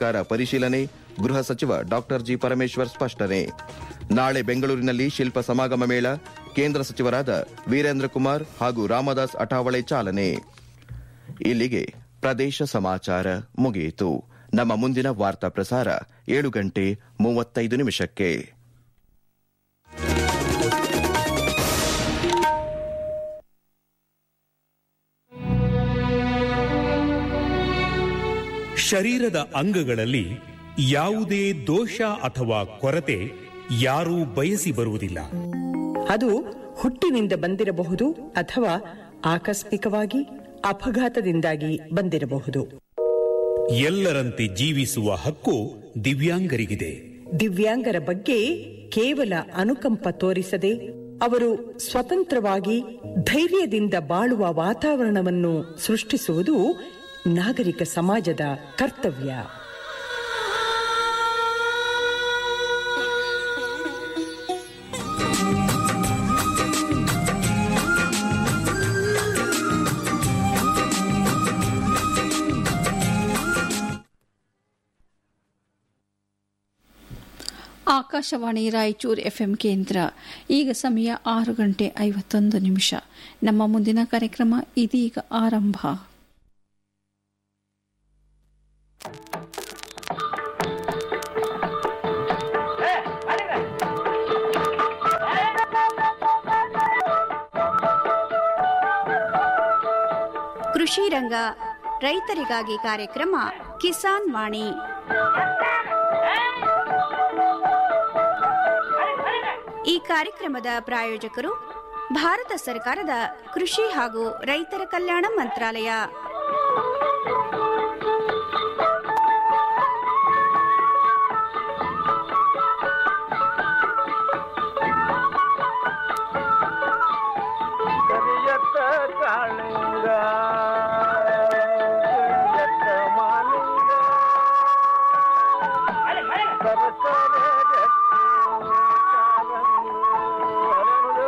ಸರ್ಕಾರ ಪರಿಶೀಲನೆ ಗೃಹ ಸಚಿವ ಡಾಕ್ಟರ್ ಜಿ ಪರಮೇಶ್ವರ್ ಸ್ಪಷ್ಟನೆ ನಾಳೆ ಬೆಂಗಳೂರಿನಲ್ಲಿ ಶಿಲ್ಪ ಸಮಾಗಮ ಮೇಳ ಕೇಂದ್ರ ಸಚಿವರಾದ ವೀರೇಂದ್ರ ಕುಮಾರ್ ಹಾಗೂ ರಾಮದಾಸ್ ಅಠಾವಳೆ ಚಾಲನೆ ಇಲ್ಲಿಗೆ ಪ್ರದೇಶ ಸಮಾಚಾರ ಮುಗಿಯಿತು ನಮ್ಮ ಮುಂದಿನ ವಾರ್ತಾ ಪ್ರಸಾರ ಏಳು ಗಂಟೆ ಮೂವತ್ತೈದು ನಿಮಿಷಕ್ಕೆ ಶರೀರದ ಅಂಗಗಳಲ್ಲಿ ಯಾವುದೇ ದೋಷ ಅಥವಾ ಕೊರತೆ ಯಾರೂ ಬಯಸಿ ಬರುವುದಿಲ್ಲ ಅದು ಹುಟ್ಟಿನಿಂದ ಬಂದಿರಬಹುದು ಅಥವಾ ಆಕಸ್ಮಿಕವಾಗಿ ಅಪಘಾತದಿಂದಾಗಿ ಬಂದಿರಬಹುದು ಎಲ್ಲರಂತೆ ಜೀವಿಸುವ ಹಕ್ಕು ದಿವ್ಯಾಂಗರಿಗಿದೆ ದಿವ್ಯಾಂಗರ ಬಗ್ಗೆ ಕೇವಲ ಅನುಕಂಪ ತೋರಿಸದೆ ಅವರು ಸ್ವತಂತ್ರವಾಗಿ ಧೈರ್ಯದಿಂದ ಬಾಳುವ ವಾತಾವರಣವನ್ನು ಸೃಷ್ಟಿಸುವುದು ನಾಗರಿಕ ಸಮಾಜದ ಕರ್ತವ್ಯ ಆಕಾಶವಾಣಿ ರಾಯಚೂರು ಎಫ್ಎಂ ಕೇಂದ್ರ ಈಗ ಸಮಯ ಆರು ಗಂಟೆ ಐವತ್ತೊಂದು ನಿಮಿಷ ನಮ್ಮ ಮುಂದಿನ ಕಾರ್ಯಕ್ರಮ ಇದೀಗ ಆರಂಭ ಕೃಷಿ ರಂಗ ರೈತರಿಗಾಗಿ ಕಾರ್ಯಕ್ರಮ ಕಿಸಾನ್ ವಾಣಿ ಈ ಕಾರ್ಯಕ್ರಮದ ಪ್ರಾಯೋಜಕರು ಭಾರತ ಸರ್ಕಾರದ ಕೃಷಿ ಹಾಗೂ ರೈತರ ಕಲ್ಯಾಣ ಮಂತ್ರಾಲಯ ಕರಿಯತ್ತ ಕಾಳಿಂಗ ಕರಿಯತ್ತ ಮಾಲಿಂಗ ಸರಸರ ಗಟ್ಟಿ ಕಾಲಂದು ಹರಳು.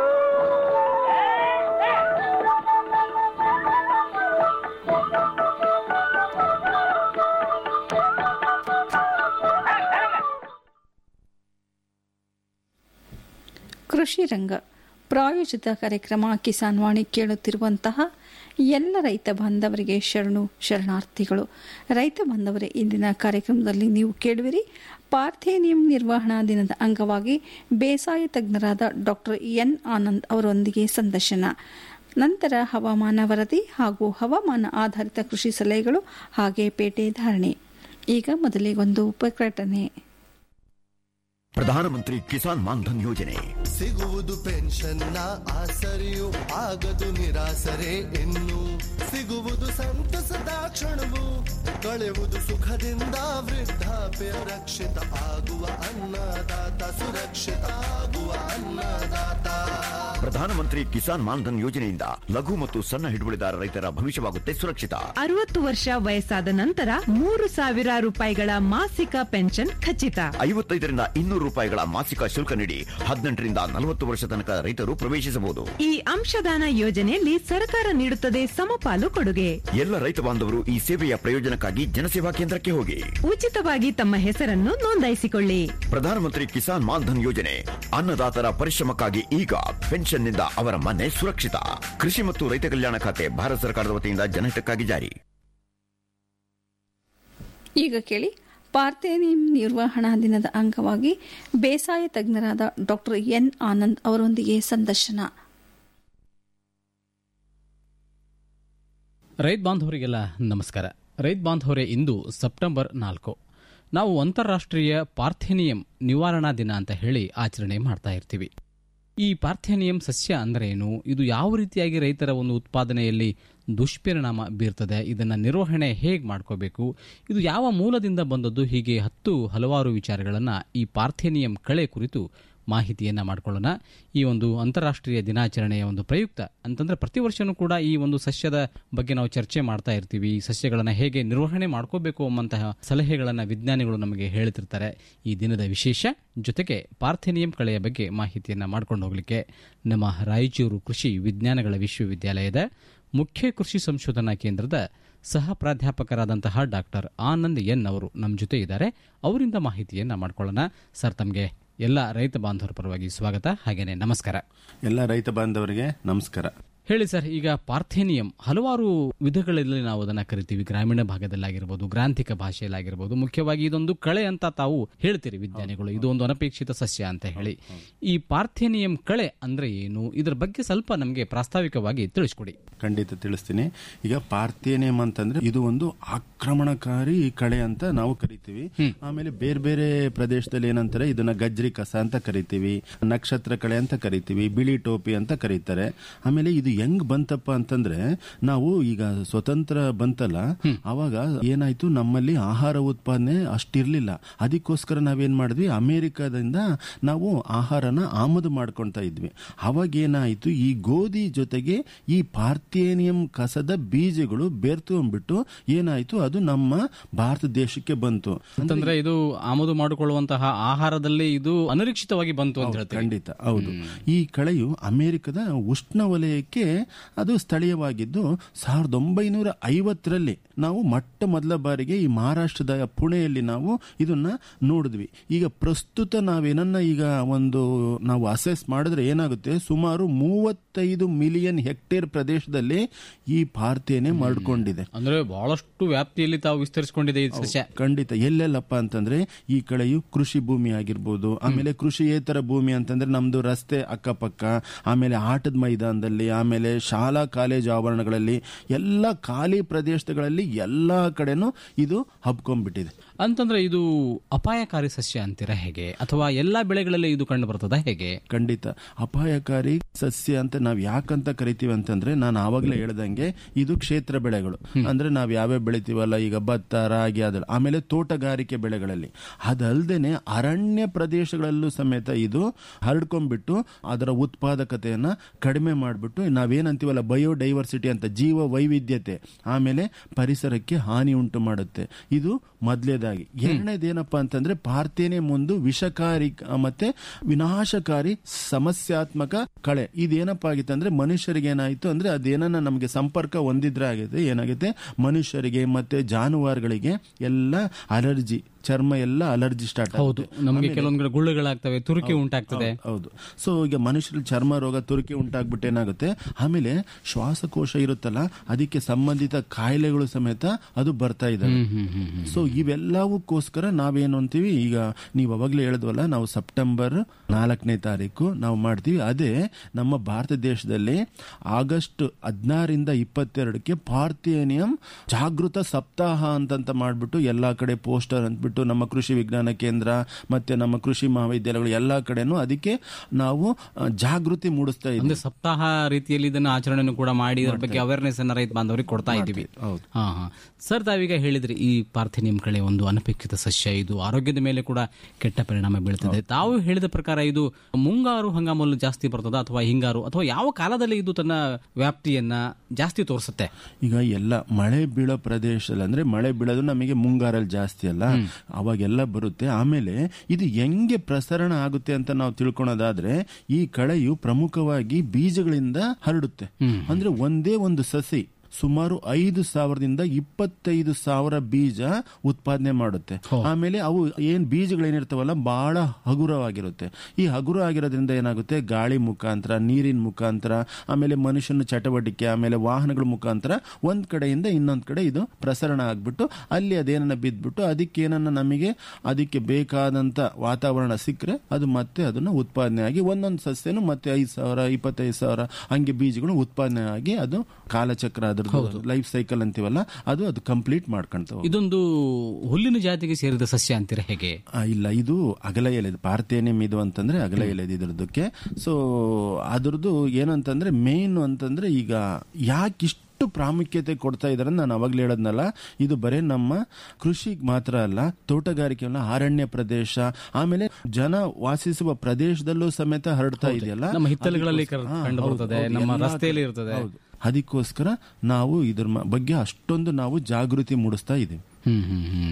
ಕೃಷಿ ರಂಗ ಪ್ರಾಯೋಜಿತ ಕಾರ್ಯಕ್ರಮ ಕಿಸಾನ್ ವಾಣಿ ಕೇಳುತ್ತಿರುವಂತಹ ಎಲ್ಲ ರೈತ ಬಾಂಧವರಿಗೆ ಶರಣು ಶರಣಾರ್ಥಿಗಳು ರೈತ ಬಾಂಧವರೇ ಇಂದಿನ ಕಾರ್ಯಕ್ರಮದಲ್ಲಿ ನೀವು ಕೇಳುವಿರಿ ಪಾರ್ಥೇನಿಯಂ ನಿರ್ವಹಣಾ ದಿನದ ಅಂಗವಾಗಿ ಬೇಸಾಯ ತಜ್ಞರಾದ ಡಾಕ್ಟರ್ ಎನ್ ಆನಂದ್ ಅವರೊಂದಿಗೆ ಸಂದರ್ಶನ ನಂತರ ಹವಾಮಾನ ವರದಿ ಹಾಗೂ ಹವಾಮಾನ ಆಧಾರಿತ ಕೃಷಿ ಸಲಹೆಗಳು ಹಾಗೆ ಪೇಟೆ ಧಾರಣೆ ಈಗ ಮೊದಲಿಗೊಂದು ಪ್ರಕಟಣೆ ಪ್ರಧಾನಮಂತ್ರಿ ಕಿಸಾನ್ ಮಾನ್ಧನ್ ಯೋಜನೆ ಸಿಗುವುದು ಪೆನ್ಷನ್ನ ಆಸರೆಯು ಆಗದು ನಿರಾಸರೆ ಇನ್ನು ಸಿಗುವುದು ಸಂತಸದ ಕ್ಷಣವು ಕಳೆಯುವುದು ಸುಖದಿಂದ ವೃದ್ಧಾಪ್ಯ ರಕ್ಷಿತ ಆಗುವ ಅನ್ನದಾತ ಸುರಕ್ಷಿತ ಆಗುವ ಅನ್ನದಾತ ಪ್ರಧಾನಮಂತ್ರಿ ಕಿಸಾನ್ ಮಾನ್ಧನ್ ಯೋಜನೆಯಿಂದ ಲಘು ಮತ್ತು ಸಣ್ಣ ಹಿಡುವಳಿದಾರ ರೈತರ ಭವಿಷ್ಯವಾಗುತ್ತೆ ಸುರಕ್ಷಿತ ಅರವತ್ತು ವರ್ಷ ವಯಸ್ಸಾದ ನಂತರ ಮೂರು ಸಾವಿರ ರೂಪಾಯಿಗಳ ಮಾಸಿಕ ಪೆನ್ಷನ್ ಖಚಿತ ಐವತ್ತೈದರಿಂದ ಇನ್ನೂರು ರೂಪಾಯಿಗಳ ಮಾಸಿಕ ಶುಲ್ಕ ನೀಡಿ ಹದಿನೆಂಟರಿಂದ ನಲವತ್ತು ವರ್ಷ ತನಕ ರೈತರು ಪ್ರವೇಶಿಸಬಹುದು ಈ ಅಂಶದಾನ ಯೋಜನೆಯಲ್ಲಿ ಸರ್ಕಾರ ನೀಡುತ್ತದೆ ಸಮಪಾಲು ಕೊಡುಗೆ ಎಲ್ಲ ರೈತ ಬಾಂಧವರು ಈ ಸೇವೆಯ ಪ್ರಯೋಜನಕ್ಕಾಗಿ ಜನಸೇವಾ ಕೇಂದ್ರಕ್ಕೆ ಹೋಗಿ ಉಚಿತವಾಗಿ ತಮ್ಮ ಹೆಸರನ್ನು ನೋಂದಾಯಿಸಿಕೊಳ್ಳಿ ಪ್ರಧಾನಮಂತ್ರಿ ಕಿಸಾನ್ ಮಾನ್ಧನ್ ಯೋಜನೆ ಅನ್ನದಾತರ ಪರಿಶ್ರಮಕ್ಕಾಗಿ ಈಗ ಪೆನ್ಷನ್ನಿಂದ ಅವರ ಮನೆ ಸುರಕ್ಷಿತ ಕೃಷಿ ಮತ್ತು ರೈತ ಕಲ್ಯಾಣ ಖಾತೆ ಭಾರತ ಸರ್ಕಾರದ ವತಿಯಿಂದ ಜನಹಿತಕ್ಕಾಗಿ ಜಾರಿ ಈಗ ಕೇಳಿ ಪಾರ್ಥೇನಿಯಂ ನಿರ್ವಹಣಾ ದಿನದ ಅಂಗವಾಗಿ ಬೇಸಾಯ ತಜ್ಞರಾದ ಡಾಕ್ಟರ್ ಎನ್ ಆನಂದ್ ಅವರೊಂದಿಗೆ ಸಂದರ್ಶನ ರೈತ ಬಾಂಧವರಿಗೆಲ್ಲ ನಮಸ್ಕಾರ ರೈತ ಬಾಂಧವರೇ ಇಂದು ಸೆಪ್ಟೆಂಬರ್ ನಾಲ್ಕು ನಾವು ಅಂತಾರಾಷ್ಟ್ರೀಯ ಪಾರ್ಥೇನಿಯಂ ನಿವಾರಣಾ ದಿನ ಅಂತ ಹೇಳಿ ಆಚರಣೆ ಮಾಡ್ತಾ ಇರ್ತೀವಿ ಈ ಪಾರ್ಥೇನಿಯಂ ಸಸ್ಯ ಅಂದ್ರೆ ಏನು ಇದು ಯಾವ ರೀತಿಯಾಗಿ ರೈತರ ಒಂದು ಉತ್ಪಾದನೆಯಲ್ಲಿ ದುಷ್ಪರಿಣಾಮ ಬೀರ್ತದೆ ಇದನ್ನು ನಿರ್ವಹಣೆ ಹೇಗೆ ಮಾಡ್ಕೋಬೇಕು ಇದು ಯಾವ ಮೂಲದಿಂದ ಬಂದದ್ದು ಹೀಗೆ ಹತ್ತು ಹಲವಾರು ವಿಚಾರಗಳನ್ನು ಈ ಪಾರ್ಥೇನಿಯಂ ಕಳೆ ಕುರಿತು ಮಾಹಿತಿಯನ್ನು ಮಾಡ್ಕೊಳ್ಳೋಣ ಈ ಒಂದು ಅಂತಾರಾಷ್ಟ್ರೀಯ ದಿನಾಚರಣೆಯ ಒಂದು ಪ್ರಯುಕ್ತ ಅಂತಂದ್ರೆ ಪ್ರತಿ ವರ್ಷನೂ ಕೂಡ ಈ ಒಂದು ಸಸ್ಯದ ಬಗ್ಗೆ ನಾವು ಚರ್ಚೆ ಮಾಡ್ತಾ ಇರ್ತೀವಿ ಈ ಸಸ್ಯಗಳನ್ನು ಹೇಗೆ ನಿರ್ವಹಣೆ ಮಾಡ್ಕೋಬೇಕು ಎಂಬಂತಹ ಸಲಹೆಗಳನ್ನು ವಿಜ್ಞಾನಿಗಳು ನಮಗೆ ಹೇಳ್ತಿರ್ತಾರೆ ಈ ದಿನದ ವಿಶೇಷ ಜೊತೆಗೆ ಪಾರ್ಥೇನಿಯಂ ಕಳೆಯ ಬಗ್ಗೆ ಮಾಹಿತಿಯನ್ನು ಮಾಡ್ಕೊಂಡು ಹೋಗಲಿಕ್ಕೆ ನಮ್ಮ ರಾಯಚೂರು ಕೃಷಿ ವಿಜ್ಞಾನಗಳ ವಿಶ್ವವಿದ್ಯಾಲಯದ ಮುಖ್ಯ ಕೃಷಿ ಸಂಶೋಧನಾ ಕೇಂದ್ರದ ಸಹ ಪ್ರಾಧ್ಯಾಪಕರಾದಂತಹ ಡಾಕ್ಟರ್ ಆನಂದ್ ಎನ್ ಅವರು ನಮ್ಮ ಜೊತೆ ಇದ್ದಾರೆ ಅವರಿಂದ ಮಾಹಿತಿಯನ್ನ ಮಾಡ್ಕೊಳ್ಳೋಣ ಸರ್ ತಮಗೆ ಎಲ್ಲ ರೈತ ಬಾಂಧವರ ಪರವಾಗಿ ಸ್ವಾಗತ ಹಾಗೇನೆ ನಮಸ್ಕಾರ ಎಲ್ಲ ರೈತ ಬಾಂಧವರಿಗೆ ನಮಸ್ಕಾರ ಹೇಳಿ ಸರ್ ಈಗ ಪಾರ್ಥೇನಿಯಂ ಹಲವಾರು ವಿಧಗಳಲ್ಲಿ ನಾವು ಅದನ್ನ ಕರಿತೀವಿ ಗ್ರಾಮೀಣ ಭಾಗದಲ್ಲಾಗಿರ್ಬೋದು ಗ್ರಾಂಥಿಕ ಭಾಷೆಯಲ್ಲಾಗಿರ್ಬೋದು ಮುಖ್ಯವಾಗಿ ಇದೊಂದು ಕಳೆ ಅಂತ ತಾವು ಹೇಳ್ತೀರಿ ವಿಜ್ಞಾನಿಗಳು ಇದು ಒಂದು ಅನಪೇಕ್ಷಿತ ಸಸ್ಯ ಅಂತ ಹೇಳಿ ಈ ಪಾರ್ಥೇನಿಯಂ ಕಳೆ ಅಂದ್ರೆ ಏನು ಇದ್ರ ಬಗ್ಗೆ ಸ್ವಲ್ಪ ನಮಗೆ ಪ್ರಾಸ್ತಾವಿಕವಾಗಿ ತಿಳಿಸ್ಕೊಡಿ ಖಂಡಿತ ತಿಳಿಸ್ತೀನಿ ಈಗ ಪಾರ್ಥೇನಿಯಂ ಅಂತಂದ್ರೆ ಇದು ಒಂದು ಆಕ್ರಮಣಕಾರಿ ಕಳೆ ಅಂತ ನಾವು ಕರಿತೀವಿ ಆಮೇಲೆ ಬೇರೆ ಬೇರೆ ಪ್ರದೇಶದಲ್ಲಿ ಏನಂತಾರೆ ಇದನ್ನ ಗಜ್ರಿ ಕಸ ಅಂತ ಕರಿತೀವಿ ನಕ್ಷತ್ರ ಕಳೆ ಅಂತ ಕರಿತೀವಿ ಬಿಳಿ ಟೋಪಿ ಅಂತ ಕರೀತಾರೆ ಆಮೇಲೆ ಇದು ಹೆಂಗ್ ಬಂತಪ್ಪ ಅಂತಂದ್ರೆ ನಾವು ಈಗ ಸ್ವತಂತ್ರ ಬಂತಲ್ಲ ಅವಾಗ ಏನಾಯ್ತು ನಮ್ಮಲ್ಲಿ ಆಹಾರ ಉತ್ಪಾದನೆ ಅಷ್ಟಿರ್ಲಿಲ್ಲ ಅದಕ್ಕೋಸ್ಕರ ನಾವೇನ್ ಮಾಡಿದ್ವಿ ಅಮೆರಿಕದಿಂದ ನಾವು ಆಹಾರನ ಆಮದು ಮಾಡ್ಕೊಳ್ತಾ ಇದ್ವಿ ಅವಾಗ ಏನಾಯ್ತು ಈ ಗೋಧಿ ಜೊತೆಗೆ ಈ ಪಾರ್ಥೇನಿಯಂ ಕಸದ ಬೀಜಗಳು ಬೆರ್ತುಕೊಂಡ್ಬಿಟ್ಟು ಏನಾಯ್ತು ಅದು ನಮ್ಮ ಭಾರತ ದೇಶಕ್ಕೆ ಬಂತು ಅಂತಂದ್ರೆ ಇದು ಆಮದು ಮಾಡಿಕೊಳ್ಳುವಂತಹ ಆಹಾರದಲ್ಲಿ ಇದು ಅನಿರೀಕ್ಷಿತವಾಗಿ ಬಂತು ಅಂತ ಹೇಳ್ತೀವಿ ಖಂಡಿತ ಹೌದು ಈ ಕಳೆಯು ಅಮೆರಿಕದ ಉಷ್ಣವಲಯಕ್ಕೆ ಅದು ಸ್ಥಳೀಯವಾಗಿದ್ದು ಸಾವಿರದ ಒಂಬೈನೂರ ಐವತ್ತರಲ್ಲಿ ನಾವು ಮೊಟ್ಟ ಮೊದಲ ಬಾರಿಗೆ ಈ ಮಹಾರಾಷ್ಟ್ರದ ಪುಣೆಯಲ್ಲಿ ನಾವು ಇದನ್ನ ನೋಡಿದ್ವಿ ಈಗ ಪ್ರಸ್ತುತ ನಾವೇನನ್ನ ಈಗ ಒಂದು ನಾವು ಅಸೆಸ್ ಮಾಡಿದ್ರೆ ಏನಾಗುತ್ತೆ ಸುಮಾರು ಮೂವತ್ತೈದು ಮಿಲಿಯನ್ ಹೆಕ್ಟೇರ್ ಪ್ರದೇಶದಲ್ಲಿ ಈ ಪಾರ್ಥೇನೆ ಮಾಡ್ಕೊಂಡಿದೆ ಅಂದ್ರೆ ಬಹಳಷ್ಟು ವ್ಯಾಪ್ತಿಯಲ್ಲಿ ತಾವು ವಿಸ್ತರಿಸಿಕೊಂಡಿದೆ ಈ ಸಸ್ಯ ಖಂಡಿತ ಎಲ್ಲೆಲ್ಲಪ್ಪ ಅಂತಂದ್ರೆ ಈ ಕಳೆಯು ಕೃಷಿ ಭೂಮಿ ಆಗಿರ್ಬೋದು ಆಮೇಲೆ ಕೃಷಿಯೇತರ ಭೂಮಿ ಅಂತಂದ್ರೆ ನಮ್ದು ರಸ್ತೆ ಅಕ್ಕಪಕ್ಕ ಆಮೇಲೆ ಆಟದ ಮೈದಾನದಲ್ಲಿ ಆಮೇಲೆ ಶಾಲಾ ಕಾಲೇಜು ಆವರಣಗಳಲ್ಲಿ ಎಲ್ಲ ಖಾಲಿ ಪ್ರದೇಶಗಳಲ್ಲಿ ಎಲ್ಲಾ ಕಡೆನೂ ಇದು ಹಬ್ಕೊಂಡ್ಬಿಟ್ಟಿದೆ ಅಂತಂದ್ರೆ ಇದು ಅಪಾಯಕಾರಿ ಸಸ್ಯ ಅಂತೀರಾ ಹೇಗೆ ಅಥವಾ ಎಲ್ಲಾ ಬೆಳೆಗಳಲ್ಲಿ ಇದು ಕಂಡು ಬರ್ತದ ಹೇಗೆ ಖಂಡಿತ ಅಪಾಯಕಾರಿ ಸಸ್ಯ ಅಂತ ನಾವ್ ಯಾಕಂತ ಕರಿತೀವಿ ಅಂತಂದ್ರೆ ನಾನು ಆವಾಗಲೇ ಹೇಳ್ದಂಗೆ ಇದು ಕ್ಷೇತ್ರ ಬೆಳೆಗಳು ಅಂದ್ರೆ ನಾವ್ ಯಾವ್ಯಾವ ಬೆಳಿತೀವಲ್ಲ ಈಗ ಭತ್ತ ರಾಗಿ ಅದಲ್ಲ ಆಮೇಲೆ ತೋಟಗಾರಿಕೆ ಬೆಳೆಗಳಲ್ಲಿ ಅದಲ್ದೇನೆ ಅರಣ್ಯ ಪ್ರದೇಶಗಳಲ್ಲೂ ಸಮೇತ ಇದು ಹರಡ್ಕೊಂಡ್ಬಿಟ್ಟು ಅದರ ಉತ್ಪಾದಕತೆಯನ್ನ ಕಡಿಮೆ ಮಾಡಿಬಿಟ್ಟು ನಾವೇನಂತೀವಲ್ಲ ಬಯೋಡೈವರ್ಸಿಟಿ ಅಂತ ಜೀವ ವೈವಿಧ್ಯತೆ ಆಮೇಲೆ ಪರಿಸರಕ್ಕೆ ಹಾನಿ ಉಂಟು ಮಾಡುತ್ತೆ ಇದು ಮೊದಲೇದಾಗಿ ಎರಡನೇದೇನಪ್ಪ ಅಂತಂದ್ರೆ ಪಾರ್ಥೇನೆ ಮುಂದು ವಿಷಕಾರಿ ಆ, ಮತ್ತೆ ವಿನಾಶಕಾರಿ ಸಮಸ್ಯಾತ್ಮಕ ಕಳೆ ಇದೇನಪ್ಪ ಆಗಿತ್ತು ಅಂದ್ರೆ ಮನುಷ್ಯರಿಗೆ ಏನಾಯ್ತು ಅಂದ್ರೆ ಅದೇನನ್ನ ನಮಗೆ ಸಂಪರ್ಕ ಹೊಂದಿದ್ರೆ ಆಗಿದೆ ಏನಾಗುತ್ತೆ ಮನುಷ್ಯರಿಗೆ ಮತ್ತೆ ಜಾನುವಾರುಗಳಿಗೆ ಎಲ್ಲ ಅಲರ್ಜಿ ಚರ್ಮ ಎಲ್ಲ ಅಲರ್ಜಿ ಸ್ಟಾರ್ಟ್ ಹೌದು ನಮಗೆ ಕೆಲವೊಂದು ಕಡೆ ಗುಳ್ಳೆಗಳಾಗ್ತವೆ ತುರುಕಿ ಉಂಟಾಗ್ತದೆ ಹೌದು ಸೊ ಈಗ ಮನುಷ್ಯರಲ್ಲಿ ಚರ್ಮ ರೋಗ ತುರುಕಿ ಉಂಟಾಗ್ಬಿಟ್ಟು ಏನಾಗುತ್ತೆ ಆಮೇಲೆ ಶ್ವಾಸಕೋಶ ಇರುತ್ತಲ್ಲ ಅದಕ್ಕೆ ಸಂಬಂಧಿತ ಕಾಯಿಲೆಗಳು ಸಮೇತ ಅದು ಬರ್ತಾ ಇದಾವೆ ಸೊ ಇವೆಲ್ಲವಕ್ಕೋಸ್ಕರ ನಾವೇನು ಅಂತೀವಿ ಈಗ ನೀವು ಅವಾಗಲೇ ಹೇಳಿದ್ವಲ್ಲ ನಾವು ಸೆಪ್ಟೆಂಬರ್ ನಾಲ್ಕನೇ ತಾರೀಕು ನಾವು ಮಾಡ್ತೀವಿ ಅದೇ ನಮ್ಮ ಭಾರತ ದೇಶದಲ್ಲಿ ಆಗಸ್ಟ್ ಹದಿನಾರಿಂದ ಇಪ್ಪತ್ತೆರಡಕ್ಕೆ ಪಾರ್ಥೇನಿಯಂ ಜಾಗೃತ ಸಪ್ತಾಹ ಅಂತಂತ ಮಾಡ್ಬಿಟ್ಟು ಎಲ್ಲಾ ಕಡೆ ಪೋಸ್ಟರ್ ಅಂದ್ಬಿಟ್ಟು ನಮ್ಮ ಕೃಷಿ ವಿಜ್ಞಾನ ಕೇಂದ್ರ ಮತ್ತೆ ನಮ್ಮ ಕೃಷಿ ಮಹಾವಿದ್ಯಾಲಯಗಳು ಎಲ್ಲಾ ಕಡೆನೂ ಅದಕ್ಕೆ ನಾವು ಆ, ಜಾಗೃತಿ ಮೂಡಿಸ್ತಾ ಇದ್ದೀವಿ ಅಂದ್ರೆ ಸಪ್ತಾಹ ರೀತಿಯಲ್ಲಿ ಇದನ್ನ ಆಚರಣೆಯನ್ನು ಕೂಡ ಮಾಡಿ ಇದ್ರ ಬಗ್ಗೆ ಅವೇರ್ನೆಸ್ ಅನ್ನ ರೈತ ಬಾಂಧವರಿಗೆ ಕೊಡ್ತಾ ಇದ್ದೀವಿ ಹಾ ಹಾ ಸರ್ ತಾವೀಗ ಹೇಳಿದ್ರಿ ಈ ಪಾರ್ಥೇನಿಯಂ ಕಳೆ ಒಂದು ಅನಪೇಕ್ಷಿತ ಸಸ್ಯ ಇದು ಆರೋಗ್ಯದ ಮೇಲೆ ಕೂಡ ಕೆಟ್ಟ ಪರಿಣಾಮ ಬೀಳ್ತದೆ ತಾವು ಹೇಳಿದ ಪ್ರಕಾರ ಇದು ಮುಂಗಾರು ಹಂಗಾಮಲ್ಲಿ ಜಾಸ್ತಿ ಬರ್ತದ ಅಥವಾ ಹಿಂಗಾರು ಅಥವಾ ಯಾವ ಕಾಲದಲ್ಲಿ ಇದು ತನ್ನ ವ್ಯಾಪ್ತಿಯನ್ನ ಜಾಸ್ತಿ ತೋರಿಸುತ್ತೆ ಈಗ ಎಲ್ಲ ಮಳೆ ಬೀಳೋ ಪ್ರದೇಶದಲ್ಲಿ ಅಂದ್ರೆ ಮಳೆ ಬೀಳೋದು ನಮಗೆ ಮುಂಗಾರಲ್ಲಿ ಜಾಸ್ತಿ ಅಲ್ಲ ಅವಾಗೆಲ್ಲ ಬರುತ್ತೆ ಆಮೇಲೆ ಇದು ಹೆಂಗೆ ಪ್ರಸರಣ ಆಗುತ್ತೆ ಅಂತ ನಾವು ತಿಳ್ಕೊಳೋದಾದ್ರೆ ಈ ಕಳೆಯು ಪ್ರಮುಖವಾಗಿ ಬೀಜಗಳಿಂದ ಹರಡುತ್ತೆ ಅಂದ್ರೆ ಒಂದೇ ಒಂದು ಸಸಿ ಸುಮಾರು ಐದು ಸಾವಿರದಿಂದ ಇಪ್ಪತ್ತೈದು ಸಾವಿರ ಬೀಜ ಉತ್ಪಾದನೆ ಮಾಡುತ್ತೆ ಆಮೇಲೆ ಅವು ಏನ್ ಬೀಜಗಳೇನಿರ್ತಾವಲ್ಲ ಬಹಳ ಹಗುರವಾಗಿರುತ್ತೆ ಈ ಹಗುರ ಆಗಿರೋದ್ರಿಂದ ಏನಾಗುತ್ತೆ ಗಾಳಿ ಮುಖಾಂತರ ನೀರಿನ ಮುಖಾಂತರ ಆಮೇಲೆ ಮನುಷ್ಯನ ಚಟವಟಿಕೆ ಆಮೇಲೆ ವಾಹನಗಳ ಮುಖಾಂತರ ಒಂದ್ ಕಡೆಯಿಂದ ಇನ್ನೊಂದ್ ಕಡೆ ಇದು ಪ್ರಸರಣ ಆಗ್ಬಿಟ್ಟು ಅಲ್ಲಿ ಅದೇನನ್ನ ಬಿದ್ದ್ಬಿಟ್ಟು ಅದಕ್ಕೆ ಏನನ್ನ ನಮಗೆ ಅದಕ್ಕೆ ಬೇಕಾದಂತ ವಾತಾವರಣ ಸಿಕ್ಕರೆ ಅದು ಮತ್ತೆ ಅದನ್ನ ಉತ್ಪಾದನೆ ಆಗಿ ಒಂದೊಂದು ಸಸ್ಯನು ಮತ್ತೆ ಐದು ಸಾವಿರ ಇಪ್ಪತ್ತೈದು ಸಾವಿರ ಹಂಗೆ ಬೀಜಗಳು ಉತ್ಪಾದನೆ ಆಗಿ ಅದು ಕಾಲಚಕ್ರ ಅದ್ರದ್ದು ಲೈಫ್ ಸೈಕಲ್ ಅಂತೀವಲ್ಲ ಅದು ಅದು ಕಂಪ್ಲೀಟ್ ಮಾಡ್ಕೊಂತ ಹೋಗುತ್ತೆ. ಇದೊಂದು ಹುಲ್ಲಿನ ಜಾತಿಗೆ ಸೇರಿದ ಸಸ್ಯ ಅಂತೀರ ಹೇಗೆ ಆ, ಇಲ್ಲ ಇದು ಅಗಲ ಎಲೆದು ಪಾರ್ಥೇನಿಯಂ ಇದು ಅಂತಂದ್ರೆ ಅಗಲ ಎಲೆದು ಇದ್ರದಕ್ಕೆ ಸೊ ಅದ್ರದ್ದು ಏನಂತಂದ್ರೆ ಮೇನ್ ಅಂತಂದ್ರೆ ಈಗ ಯಾಕಿಷ್ಟು ಪ್ರಾಮುಖ್ಯತೆ ಕೊಡ್ತಾ ಇದಾರೆ ನಾನು ಅವಾಗ್ಲೇ ಹೇಳದ್ನಲ್ಲ ಇದು ಬರೇ ನಮ್ಮ ಕೃಷಿಗೆ ಮಾತ್ರ ಅಲ್ಲ ತೋಟಗಾರಿಕೆ ಅಲ್ಲ ಅರಣ್ಯ ಪ್ರದೇಶ ಆಮೇಲೆ ಜನ ವಾಸಿಸುವ ಪ್ರದೇಶದಲ್ಲೂ ಸಮೇತ ಹರಡ್ತಾ ಇದೆಯಲ್ಲ ನಮ್ಮ ಹಿತ್ತಲುಗಳಲ್ಲಿ ಕರ್- ಹಾ, ಕಂಡು ಹೌದು, ಬರ್ತದೆ, ಹೌದು, ನಮ್ಮ ಎಲ್ಲಾ ರಸ್ತೆಯಲ್ಲಿ ಕಡೆ- ಇರ್ತದೆ. ಹೌದು. ಅದಕ್ಕೋಸ್ಕರ ನಾವು ಇದ್ರ ಮ- ಬಗ್ಗೆ ಅಷ್ಟೊಂದು ನಾವು ಜಾಗೃತಿ ಮೂಡಿಸ್ತಾ ಇದ್ದೀವಿ ಹ್ಮ್ ಹ್ಮ್ ಹ್ಮ್